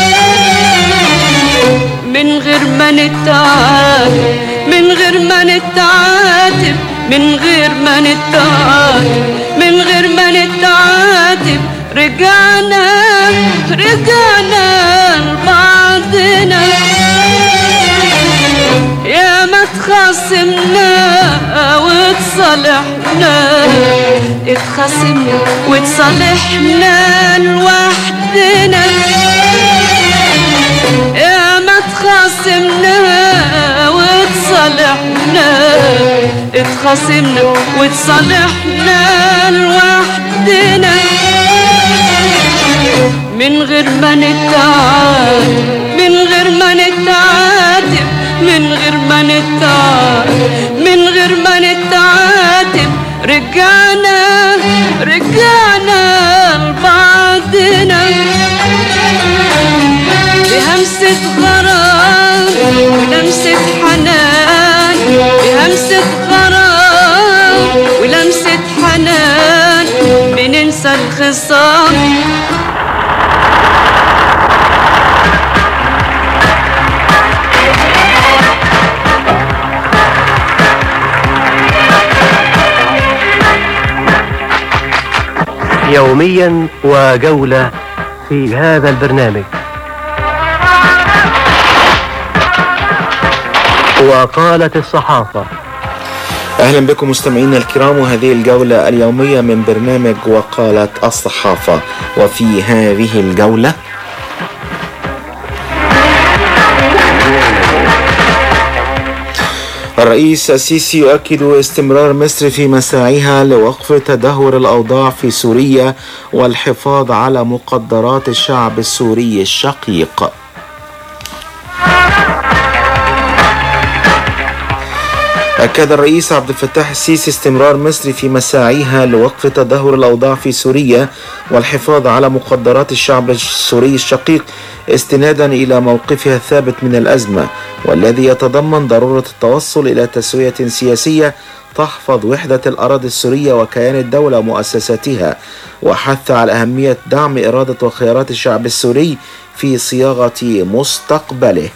من غير ما نتعاتب من غير ما نتعاتب من غير ما نتعاتب من غير ما نتعاتب رجعنا رجعنا لبعضنا يا ما تخاصمنا وتصالحنا اتخاصمنا وتصالحنا لوحدنا يا ما تخاصمنا وتصالحنا اتخاصمنا وتصالحنا لوحدنا من غير ما نتعاتب من غير ما نتعاتب من غير ما نتعاتب من غير ما نتعاتب رجعنا رجعنا لبعضنا بهمسة غرام ولمسة حنان بهمسة غرام ولمسة حنان بننسى الخصام يوميا وجولة في هذا البرنامج وقالت الصحافة أهلا بكم مستمعينا الكرام وهذه الجولة اليومية من برنامج وقالت الصحافة وفي هذه الجولة الرئيس السيسي يؤكد استمرار مصر في مساعيها لوقف تدهور الأوضاع في سوريا والحفاظ على مقدرات الشعب السوري الشقيق أكد الرئيس عبد الفتاح السيسي استمرار مصر في مساعيها لوقف تدهور الأوضاع في سوريا والحفاظ على مقدرات الشعب السوري الشقيق استنادا إلى موقفها الثابت من الأزمة والذي يتضمن ضرورة التوصل إلى تسوية سياسية تحفظ وحدة الأراضي السورية وكيان الدولة ومؤسساتها وحث على أهمية دعم إرادة وخيارات الشعب السوري في صياغة مستقبله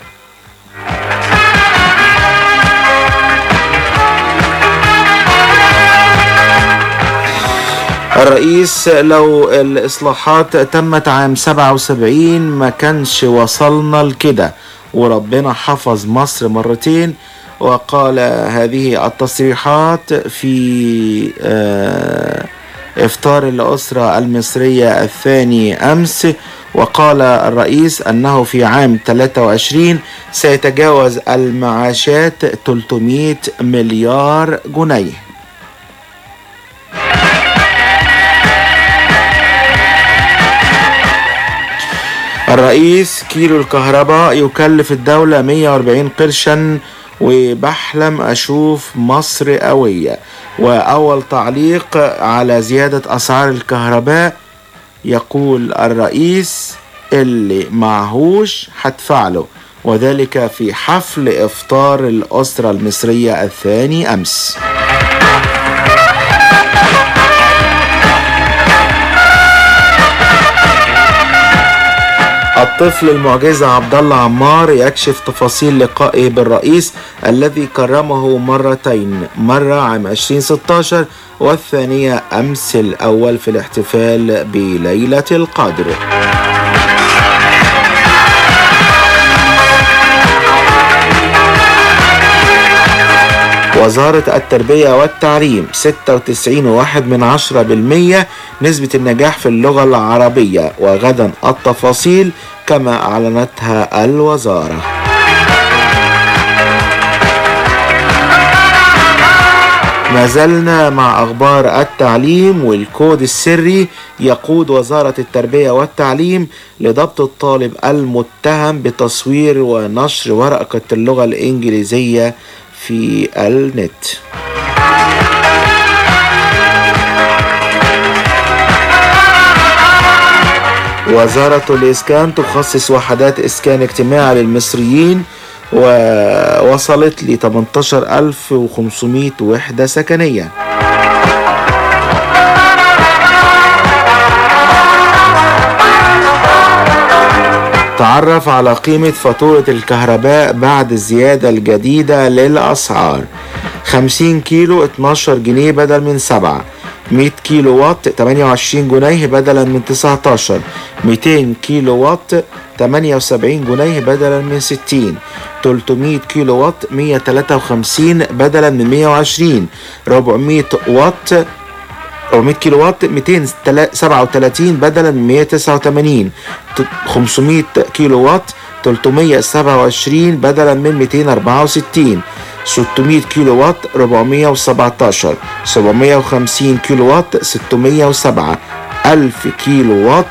الرئيس لو الإصلاحات تمت عام 77 ما كانش وصلنا لكده وربنا حفظ مصر مرتين وقال هذه التصريحات في آه، إفطار الأسرة المصرية الثاني أمس وقال الرئيس أنه في عام 23 سيتجاوز المعاشات 300 مليار جنيه الرئيس كيلو الكهرباء يكلف الدولة 140 قرشا وبحلم أشوف مصر قوية وأول تعليق على زيادة أسعار الكهرباء يقول الرئيس اللي معهوش هدفع له وذلك في حفل إفطار الأسرة المصرية الثاني أمس الطفل المعجزة عبد الله عمار يكشف تفاصيل لقائه بالرئيس الذي كرمه مرتين مرة عام 2016 والثانية أمس الأول في الاحتفال بليلة القدر وزارة التربية والتعليم 96.1 من عشرة بالمية نسبة النجاح في اللغة العربية وغدا التفاصيل كما أعلنتها الوزارة ما زلنا مع أخبار التعليم والكود السري يقود وزارة التربية والتعليم لضبط الطالب المتهم بتصوير ونشر ورقة اللغة الإنجليزية في النت وزارة الإسكان تخصص وحدات إسكان اجتماعي للمصريين ووصلت ل 18500 وحدة سكنية تعرف على قيمة فاتورة الكهرباء بعد الزيادة الجديدة للأسعار 50 كيلو 12 جنيه بدل من 7 100 كيلو وات 28 جنيه بدلا من 19 200 كيلو وات 78 جنيه بدلا من 60 300 كيلو وات 153 بدلا من 120 400 وات 400 كيلو وات 237 بدلا من 189 500 كيلو وات 327 بدلا من 264 600 كيلو وات 417 750 كيلو وات 607 1000 كيلو وات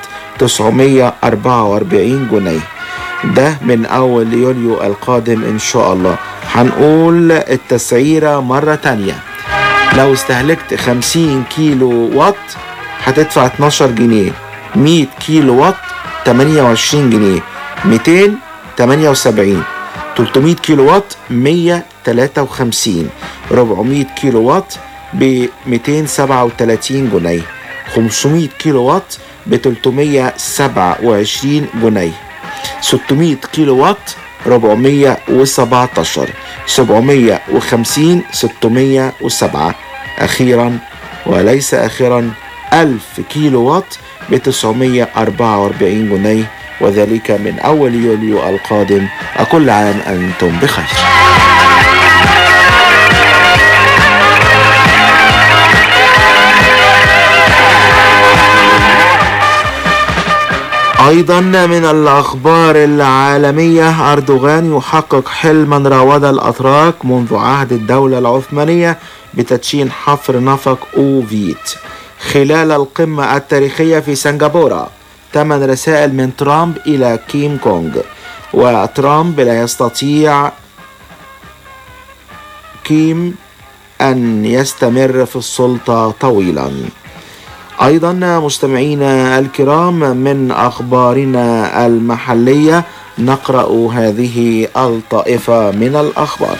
944 جنيه ده من أول يوليو القادم إن شاء الله هنقول التسعيرة مرة تانية لو استهلكت 50 كيلو وات هتدفع 12 جنيه 100 كيلو وات 28 جنيه 200 78 300 كيلو وات 153 400 كيلو وات ب 237 جنيه 500 كيلو وات ب 327 جنيه 600 كيلو وات 417 750 607 أخيرا وليس أخيرا 1000 كيلو وات ب 944 جنيه وذلك من أول يوليو القادم أكل عام أنتم بخير أيضا من الأخبار العالمية أردوغان يحقق حلما راود الأتراك منذ عهد الدولة العثمانية بتدشين حفر نفق أوفيت خلال القمة التاريخية في سنغافورة ثمان رسائل من ترامب إلى كيم كونغ وترامب لا يستطيع كيم أن يستمر في السلطة طويلا أيضا مستمعينا الكرام من أخبارنا المحلية نقرأ هذه الطائفة من الأخبار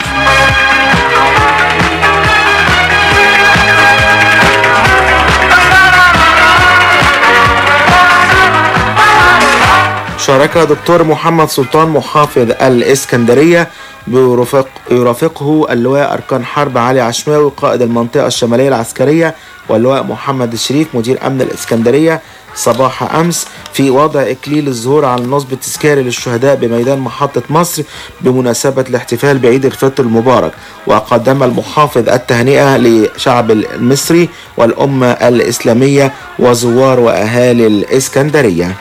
شارك دكتور محمد سلطان محافظ الإسكندرية بيرافق يرافقه اللواء أركان حرب علي عشماوي قائد المنطقة الشمالية العسكرية واللواء محمد الشريف مدير أمن الإسكندرية صباح أمس في وضع إكليل الظهور على النصب التذكاري للشهداء بميدان محطة مصر بمناسبة الاحتفال بعيد الفطر المبارك وقدم المحافظ التهنئة لشعب المصري والأمة الإسلامية وزوار وأهالي الإسكندرية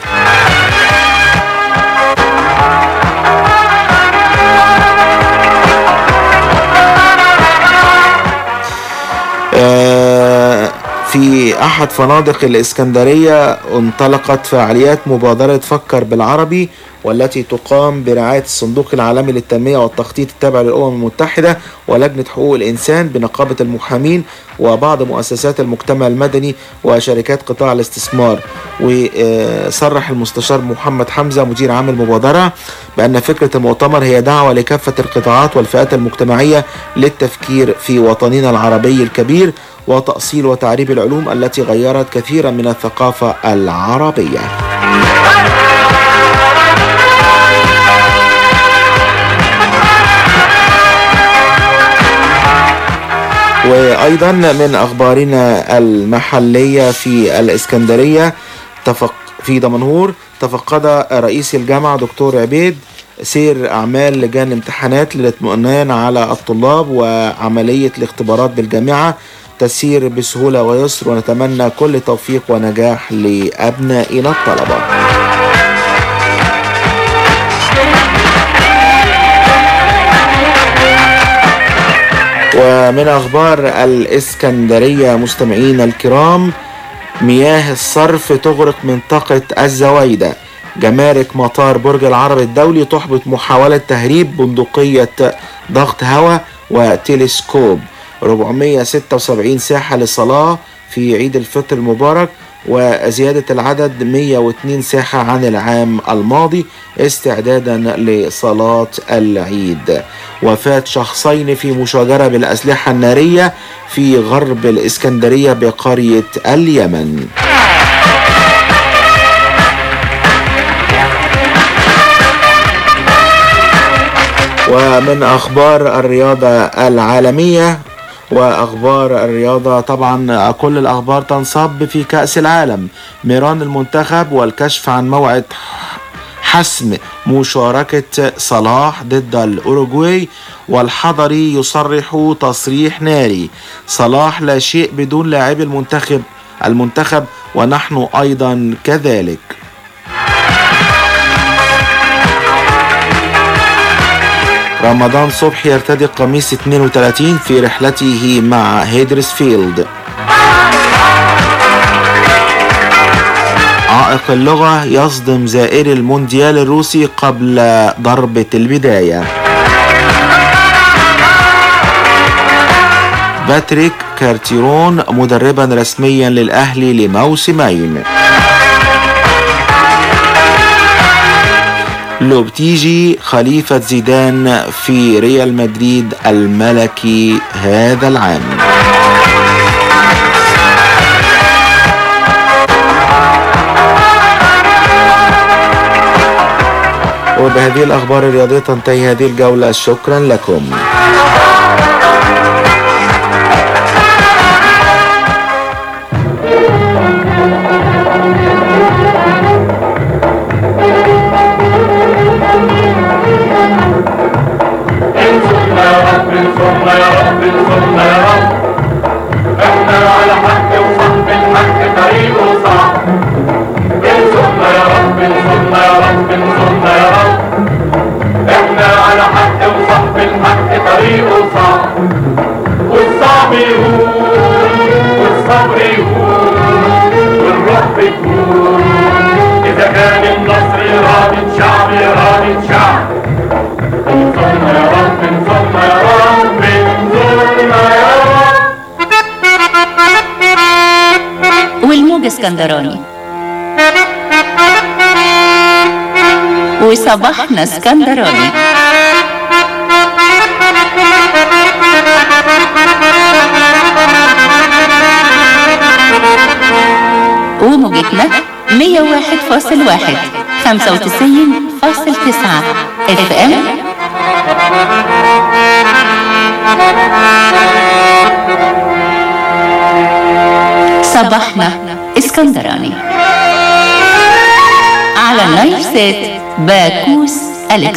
آه، في أحد فنادق الإسكندرية انطلقت فعاليات مبادرة فكر بالعربي والتي تقام برعاية الصندوق العالمي للتنمية والتخطيط التابع للأمم المتحدة ولجنة حقوق الإنسان بنقابة المحامين وبعض مؤسسات المجتمع المدني وشركات قطاع الاستثمار وصرح المستشار محمد حمزة مدير عام المبادرة بأن فكرة المؤتمر هي دعوة لكافة القطاعات والفئات المجتمعية للتفكير في وطننا العربي الكبير وتأصيل وتعريب العلوم التي غيرت كثيرا من الثقافة العربية وأيضا من أخبارنا المحلية في الإسكندرية تفق في دمنهور تفقد رئيس الجامعة دكتور عبيد سير أعمال لجان الامتحانات للاطمئنان على الطلاب وعملية الاختبارات بالجامعة تسير بسهولة ويسر ونتمنى كل توفيق ونجاح لأبنائنا الطلبة ومن أخبار الإسكندرية مستمعينا الكرام مياه الصرف تغرق منطقة الزوايدة جمارك مطار برج العرب الدولي تحبط محاولة تهريب بندقية ضغط هواء وتلسكوب 476 ساحة للصلاة في عيد الفطر المبارك وزيادة العدد 102 ساحة عن العام الماضي استعدادا لصلاة العيد وفاة شخصين في مشاجرة بالأسلحة النارية في غرب الإسكندرية بقرية اليمن ومن أخبار الرياضة العالمية واخبار الرياضه طبعا كل الاخبار تنصب في كاس العالم ميران المنتخب والكشف عن موعد حسم مشاركه صلاح ضد الاوروغواي والحضري يصرح تصريح ناري صلاح لا شيء بدون لاعب المنتخب المنتخب ونحن ايضا كذلك رمضان صبحي يرتدي قميص 32 في رحلته مع هيدرسفيلد عائق اللغة يصدم زائري المونديال الروسي قبل ضربة البداية باتريك كارتيرون مدربا رسميا للأهلي لموسمين لوبتيجي خليفة زيدان في ريال مدريد الملكي هذا العام وبهذه الأخبار الرياضية تنتهي هذه الجولة شكرا لكم انصرنا يا رب انصرنا يا رب انصرنا يا رب احنا على حق وصاحب الحق طريقه صعب انصرنا يا رب انصرنا يا رب انصرنا يا رب احنا على حق وصاحب الحق طريقه صعب والصعب يهون والصبر يهون والروح بتهون اذا كان النصر إرادة شعب إرادة شعب انصرنا يا رب انصرنا يا رب انصرنا يا رب والموج اسكندراني وصباحنا اسكندراني وموجتنا 101.1 95.9 اف ام صباحنا اسكندراني على النايل سات باكوس أليكس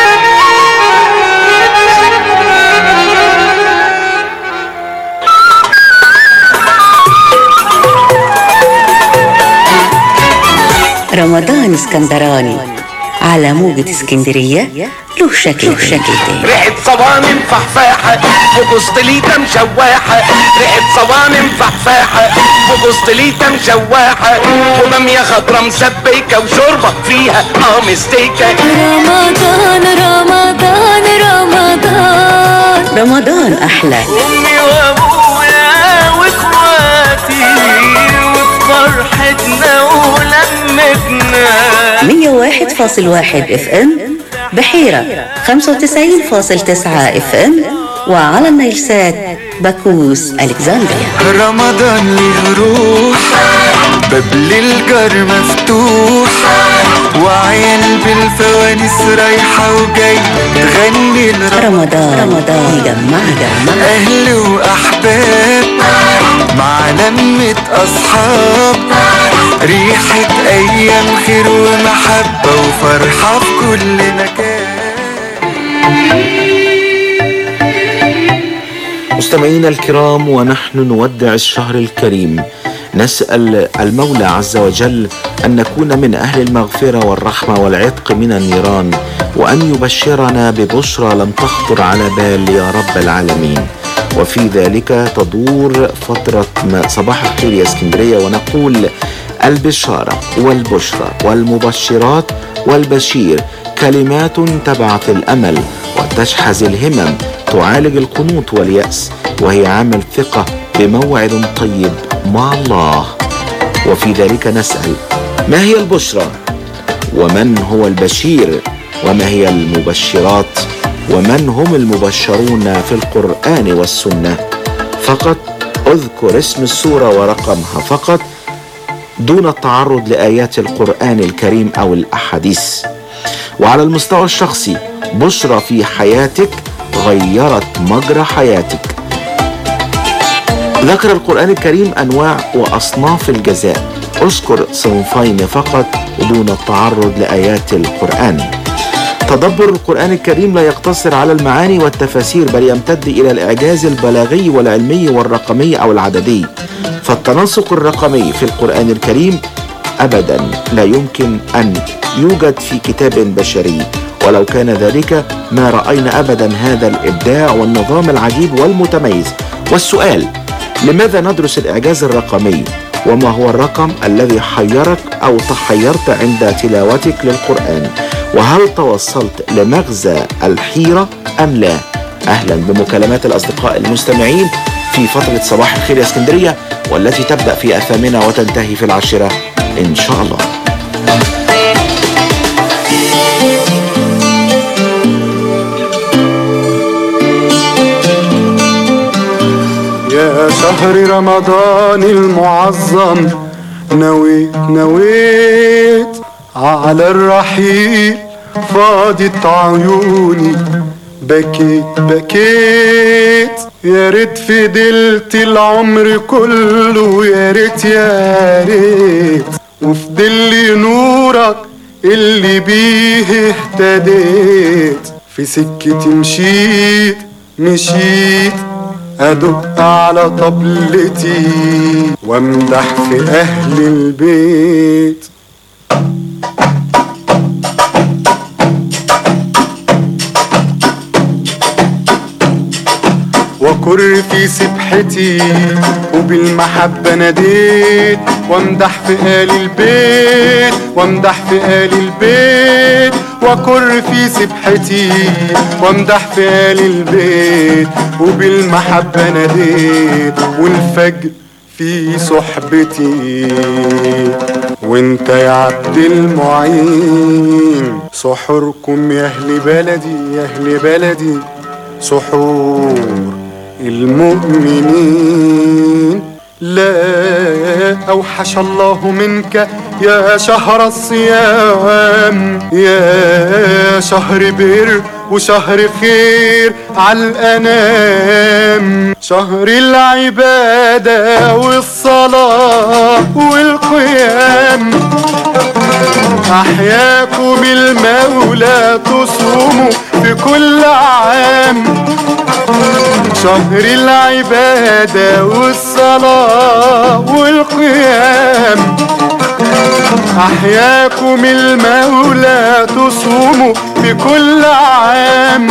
رمضان اسكندراني على موجة اسكندرية له شكل له شكل تاني ريحة صوانم فحفاحة وقسطليتة مشواحة ريحة صوانم فحفاحة وقسطليتة مشواحة وبامية خضرا مسبكة وشوربة فيها اه مستيكة رمضان رمضان رمضان رمضان أحلى امي وابويا واخواتي وفي فرحتنا ولمتنا 101.1 اف ام بحيرة 95.9 اف ام وعلى النيل سات باكوس الكسندريا رمضان ليه روح باب للجار مفتوح وعيال بالفوانيس رايحة وجاي تغني رمضان رمضان يجمع جمع أهل وأحباب مع لمة أصحاب ريحة أيام خير ومحبة وفرحة في كل مكان مستمعينا الكرام ونحن نودع الشهر الكريم نسأل المولى عز وجل أن نكون من أهل المغفرة والرحمة والعتق من النيران وأن يبشرنا ببشرى لم تخطر على بال يا رب العالمين وفي ذلك تدور فترة ما- صباح الخير يا اسكندرية ونقول البشارة والبشرى والمبشرات والبشير كلمات تبعث الأمل وتشحذ الهمم تعالج القنوط واليأس وهي عامل ثقة بموعد طيب مع الله وفي ذلك نسأل ما هي البشرى ومن هو البشير وما هي المبشرات ومن هم المبشرون في القرآن والسنة فقط اذكر اسم السورة ورقمها فقط دون التعرض لآيات القرآن الكريم أو الأحاديث وعلى المستوى الشخصي بشرى في حياتك غيرت مجرى حياتك ذكر القرآن الكريم أنواع وأصناف الجزاء اذكر صنفين فقط دون التعرض لآيات القرآن تدبر القرآن الكريم لا يقتصر على المعاني والتفاسير بل يمتد إلى الإعجاز البلاغي والعلمي والرقمي أو العددي فالتناسق الرقمي في القرآن الكريم أبدا لا يمكن أن يوجد في كتاب بشري ولو كان ذلك ما رأينا أبدا هذا الإبداع والنظام العجيب والمتميز والسؤال لماذا ندرس الإعجاز الرقمي وما هو الرقم الذي حيرك أو تحيرت عند تلاوتك للقرآن وهل توصلت لمغزى الحيرة أم لا أهلا بمكالمات الأصدقاء المستمعين في فترة صباح الخير يا اسكندرية والتي تبدأ في الثامنة وتنتهي في العاشرة إن شاء الله يا شهر رمضان المعظم نويت نويت على الرحيل فاضت عيوني بكيت بكيت يا ريت فضلت العمر كله يا ريت يا ريت وفضل لي نورك اللي بيه اهتديت في سكتي مشيت مشيت أدق على طبلتي وامدح في أهل البيت وكر في سبحتي وبالمحبة ناديت وامدح في آل البيت وامدح في آل البيت وكر في سبحتي وامدح في آل البيت وبالمحبة ناديت والفجر في صحبتي وانت يا عبد المعين سحركم يا اهل بلدي يا اهل بلدي سحور المؤمنين لا أوحش الله منك يا شهر الصيام يا شهر بر وشهر خير على الأنام شهر العبادة والصلاة والقيام أحياكم المولى تصوموا في كل عام شهر العبادة والصلاة والقيام أحياكم المولى تصوموا في كل عام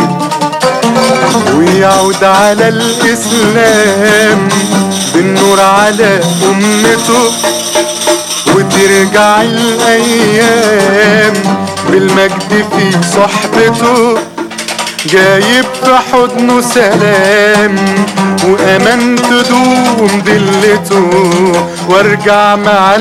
ويعود على الإسلام بالنور على أمته وترجع الأيام بالمجد في صحبته جايب في حضنه سلام وأمان تدوم دلته وارجع مع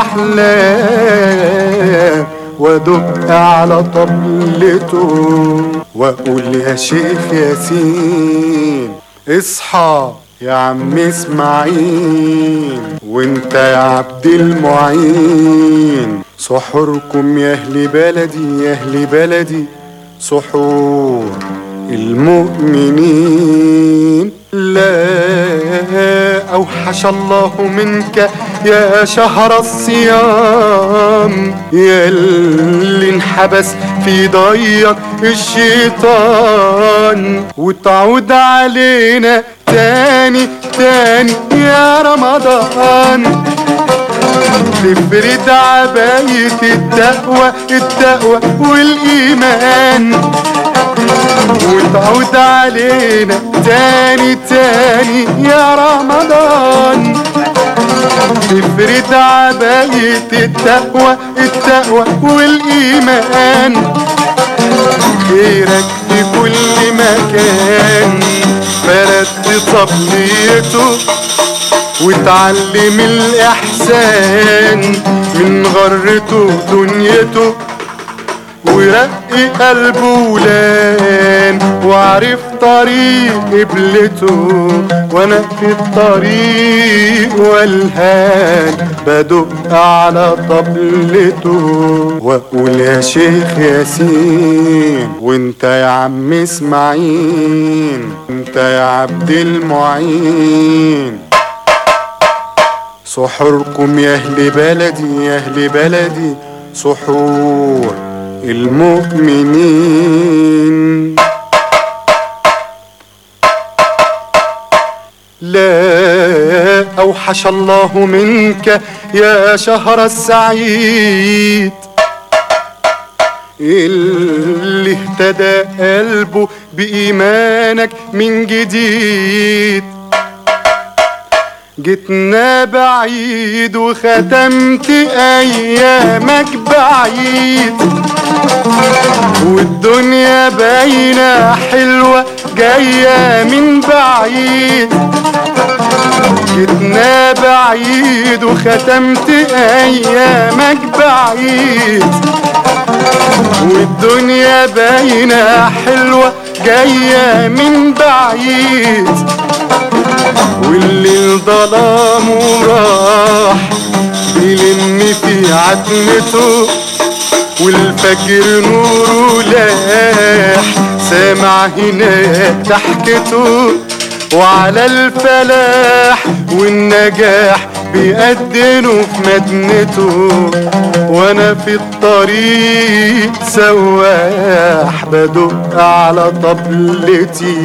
الأحلام وادق على طبلته واقول يا شيخ ياسين اصحى يا عم اسماعيل وانت يا عبد المعين سحوركم يا اهل بلدي يا اهل بلدي سحور المؤمنين لا أوحش الله منك يا شهر الصيام يا اللي انحبس في ضيق الشيطان وتعود علينا تاني تاني يا رمضان تفرد عباية التقوى التقوى والإيمان وتعود علينا تاني تاني يا رمضان تفرد عباية التقوى التقوى والإيمان خيرك في كل مكان فرد طبليته وتعلم الإحسان من غرته دنيته ورقي قلبه لان وعرف طريق قبلته وانا في الطريق والهان بدق على طبلته واقول يا شيخ ياسين وانت يا عم اسماعيل انت يا عبد المعين سحوركم يا اهل بلدي يا اهل بلدي سحور المؤمنين لا أوحش الله منك يا شهر السعيد اللي اهتدى قلبه بإيمانك من جديد جيتنا بعيد وختمت ايامك بعيد والدنيا باينة حلوة جاية من بعيد جيتنا بعيد وختمت ايامك بعيد والدنيا باينة حلوة جاية من بعيد والليل ظلامه راح بيلم في عتمته والفجر نوره لاح سامع هناك ضحكته وعلى الفلاح والنجاح بيقدنوا في مدنته وانا في الطريق سواح بدق على طبلتي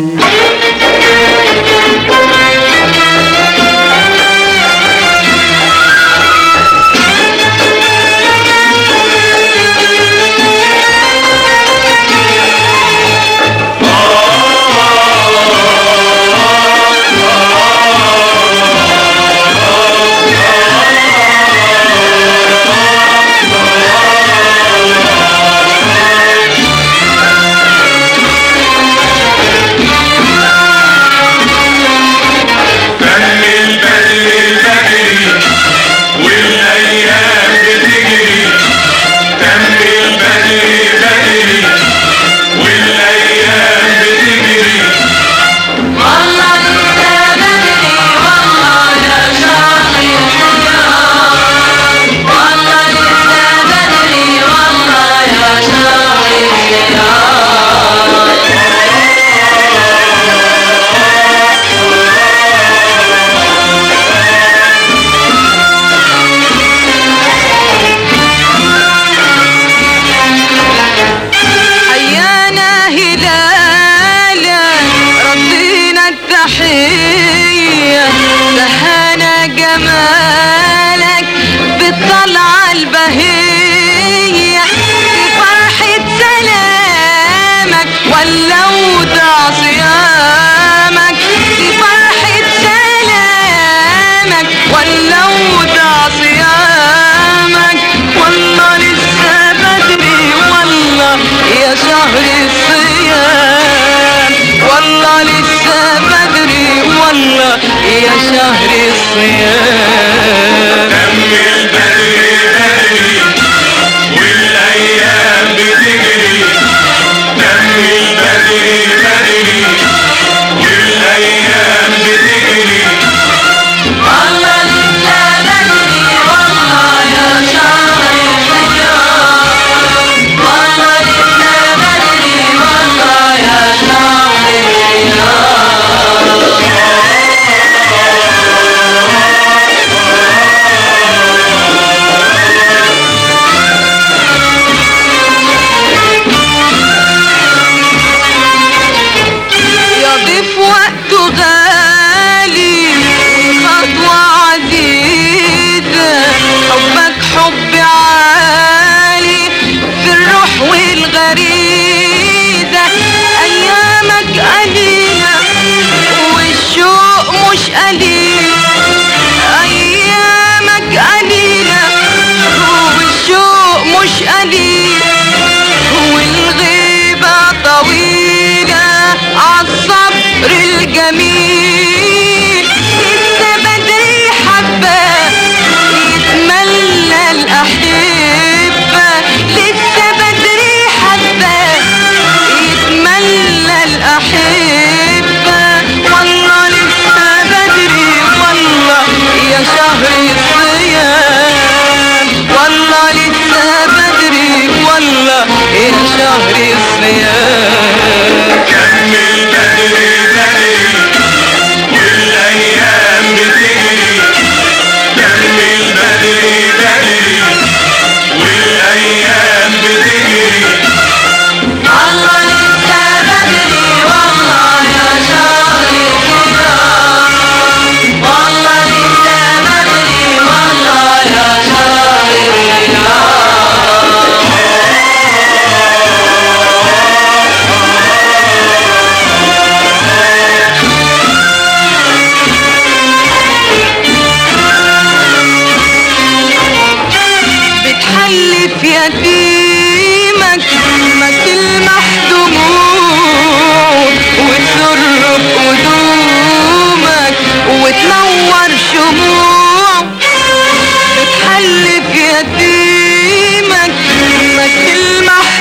بدري بدري بدري والايام بتجري كمل بدري بدري والايام بتجري والله لسه بدري والله يا شاقي الخيار والله لسه بدري والله يا شاقي حيانا هلالا ردينا التحية دهانا جمالك بالطلعة البهية بفرحة سلامك ولوت عصيامك بفرحة سلامك ولوت عصيامك والله لسه بدري والله يا شهر الصيام والله لسه بدري والله يا شهر الصيام كمل بدري بدري والايام بتجري كمل بدري بدري والايام بتجري والله لسه بدري والله يا شهر الصيام والله لسه بدري والله يا شهر يضيف وقته غالي خطوة عديدة حبك حب عالي في الروح والغريدة أيامك قليلة والشوق مش قليل أيامك قليلة والشوق مش قليل والغيبة طويلة عالصبر الجميل لسه بدري حبة يتملى الأحبة لسه بدري حبة يتملى الأحبة والله لسه بدري والله يا شهر الصيام والله لسه بدري والله يا شهر الصيام كمل بدري بدري والايام بتجري كمل بدري بدري والايام بتجري والله لسه بدري والله يا شهر الصيام والله لسه بدري والله يا شهر بتحلف يتيمك ما تلمح دموع وتسر قدومك وتنور شموع بتحلف يتيمك ما تلمح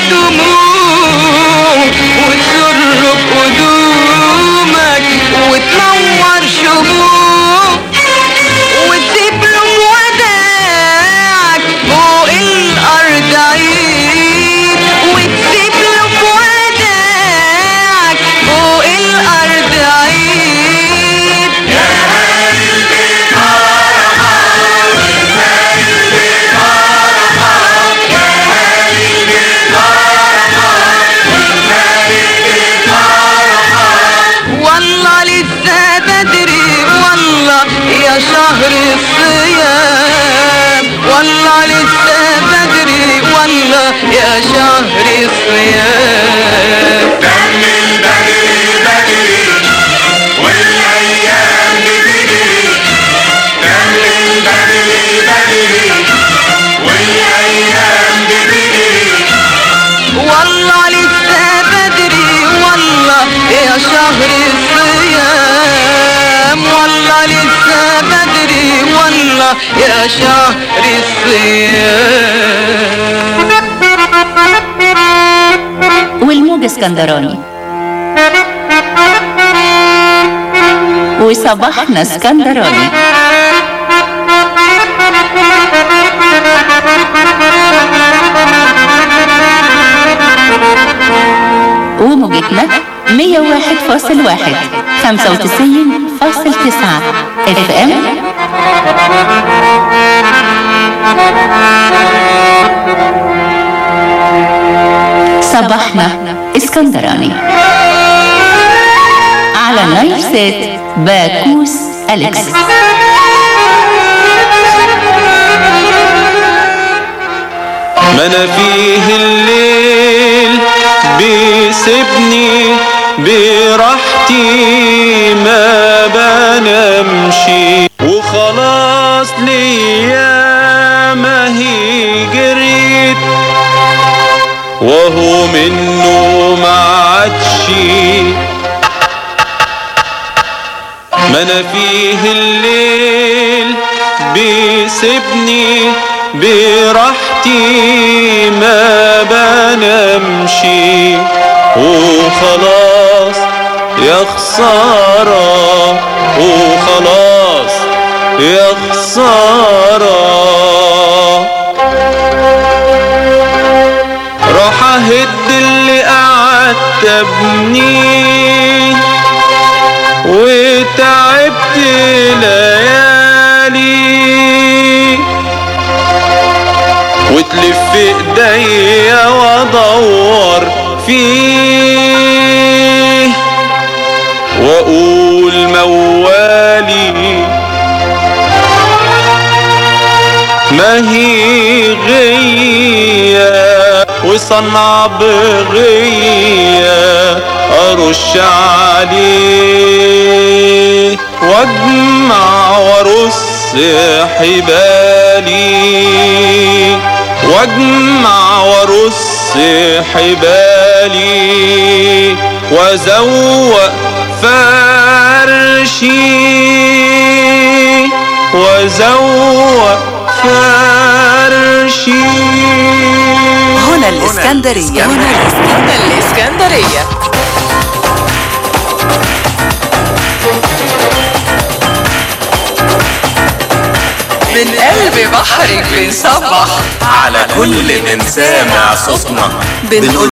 عيد وتسيب له في وداعك فوق الأرض عيد يا والله لسه بدري والله يا شهر الصيام والله لسه بدري والله يا شهر الصيام كمل بدري بدري والايام بتجري كمل بدري بدري والايام بتجري والله لسه بدري والله يا شهر الصيام والله لسه بدري والله يا شهر الصيام والموج اسكندراني وصباحنا اسكندراني وموجتنا 101.1 95.9 اف ام صباحنا اسكندراني على نايل سات باكوس أليكس ما انا فيه الليل بيسيبني براحتي ما بنمشي وخلاص ليا ما هي جريت وهو منه ما عادش ما انا فيه الليل بيسيبني براحتي ما بنمشي وخلاص يا خسارة وخلاص يا خسارة راح اهد اللي قعدت ابنيه وتعبت ليالي وتلف ايديا وادور فيه واقول موالي ما هي غية وصنع بغية ارش عليه واجمع وارص حبالي واجمع وارص حبالي وازوق فرشي وازوق فرشي هنا الإسكندرية هنا الإسكندرية الإسكندرية من قلب بحرك بنصبح على كل من سامع صوتنا بنقول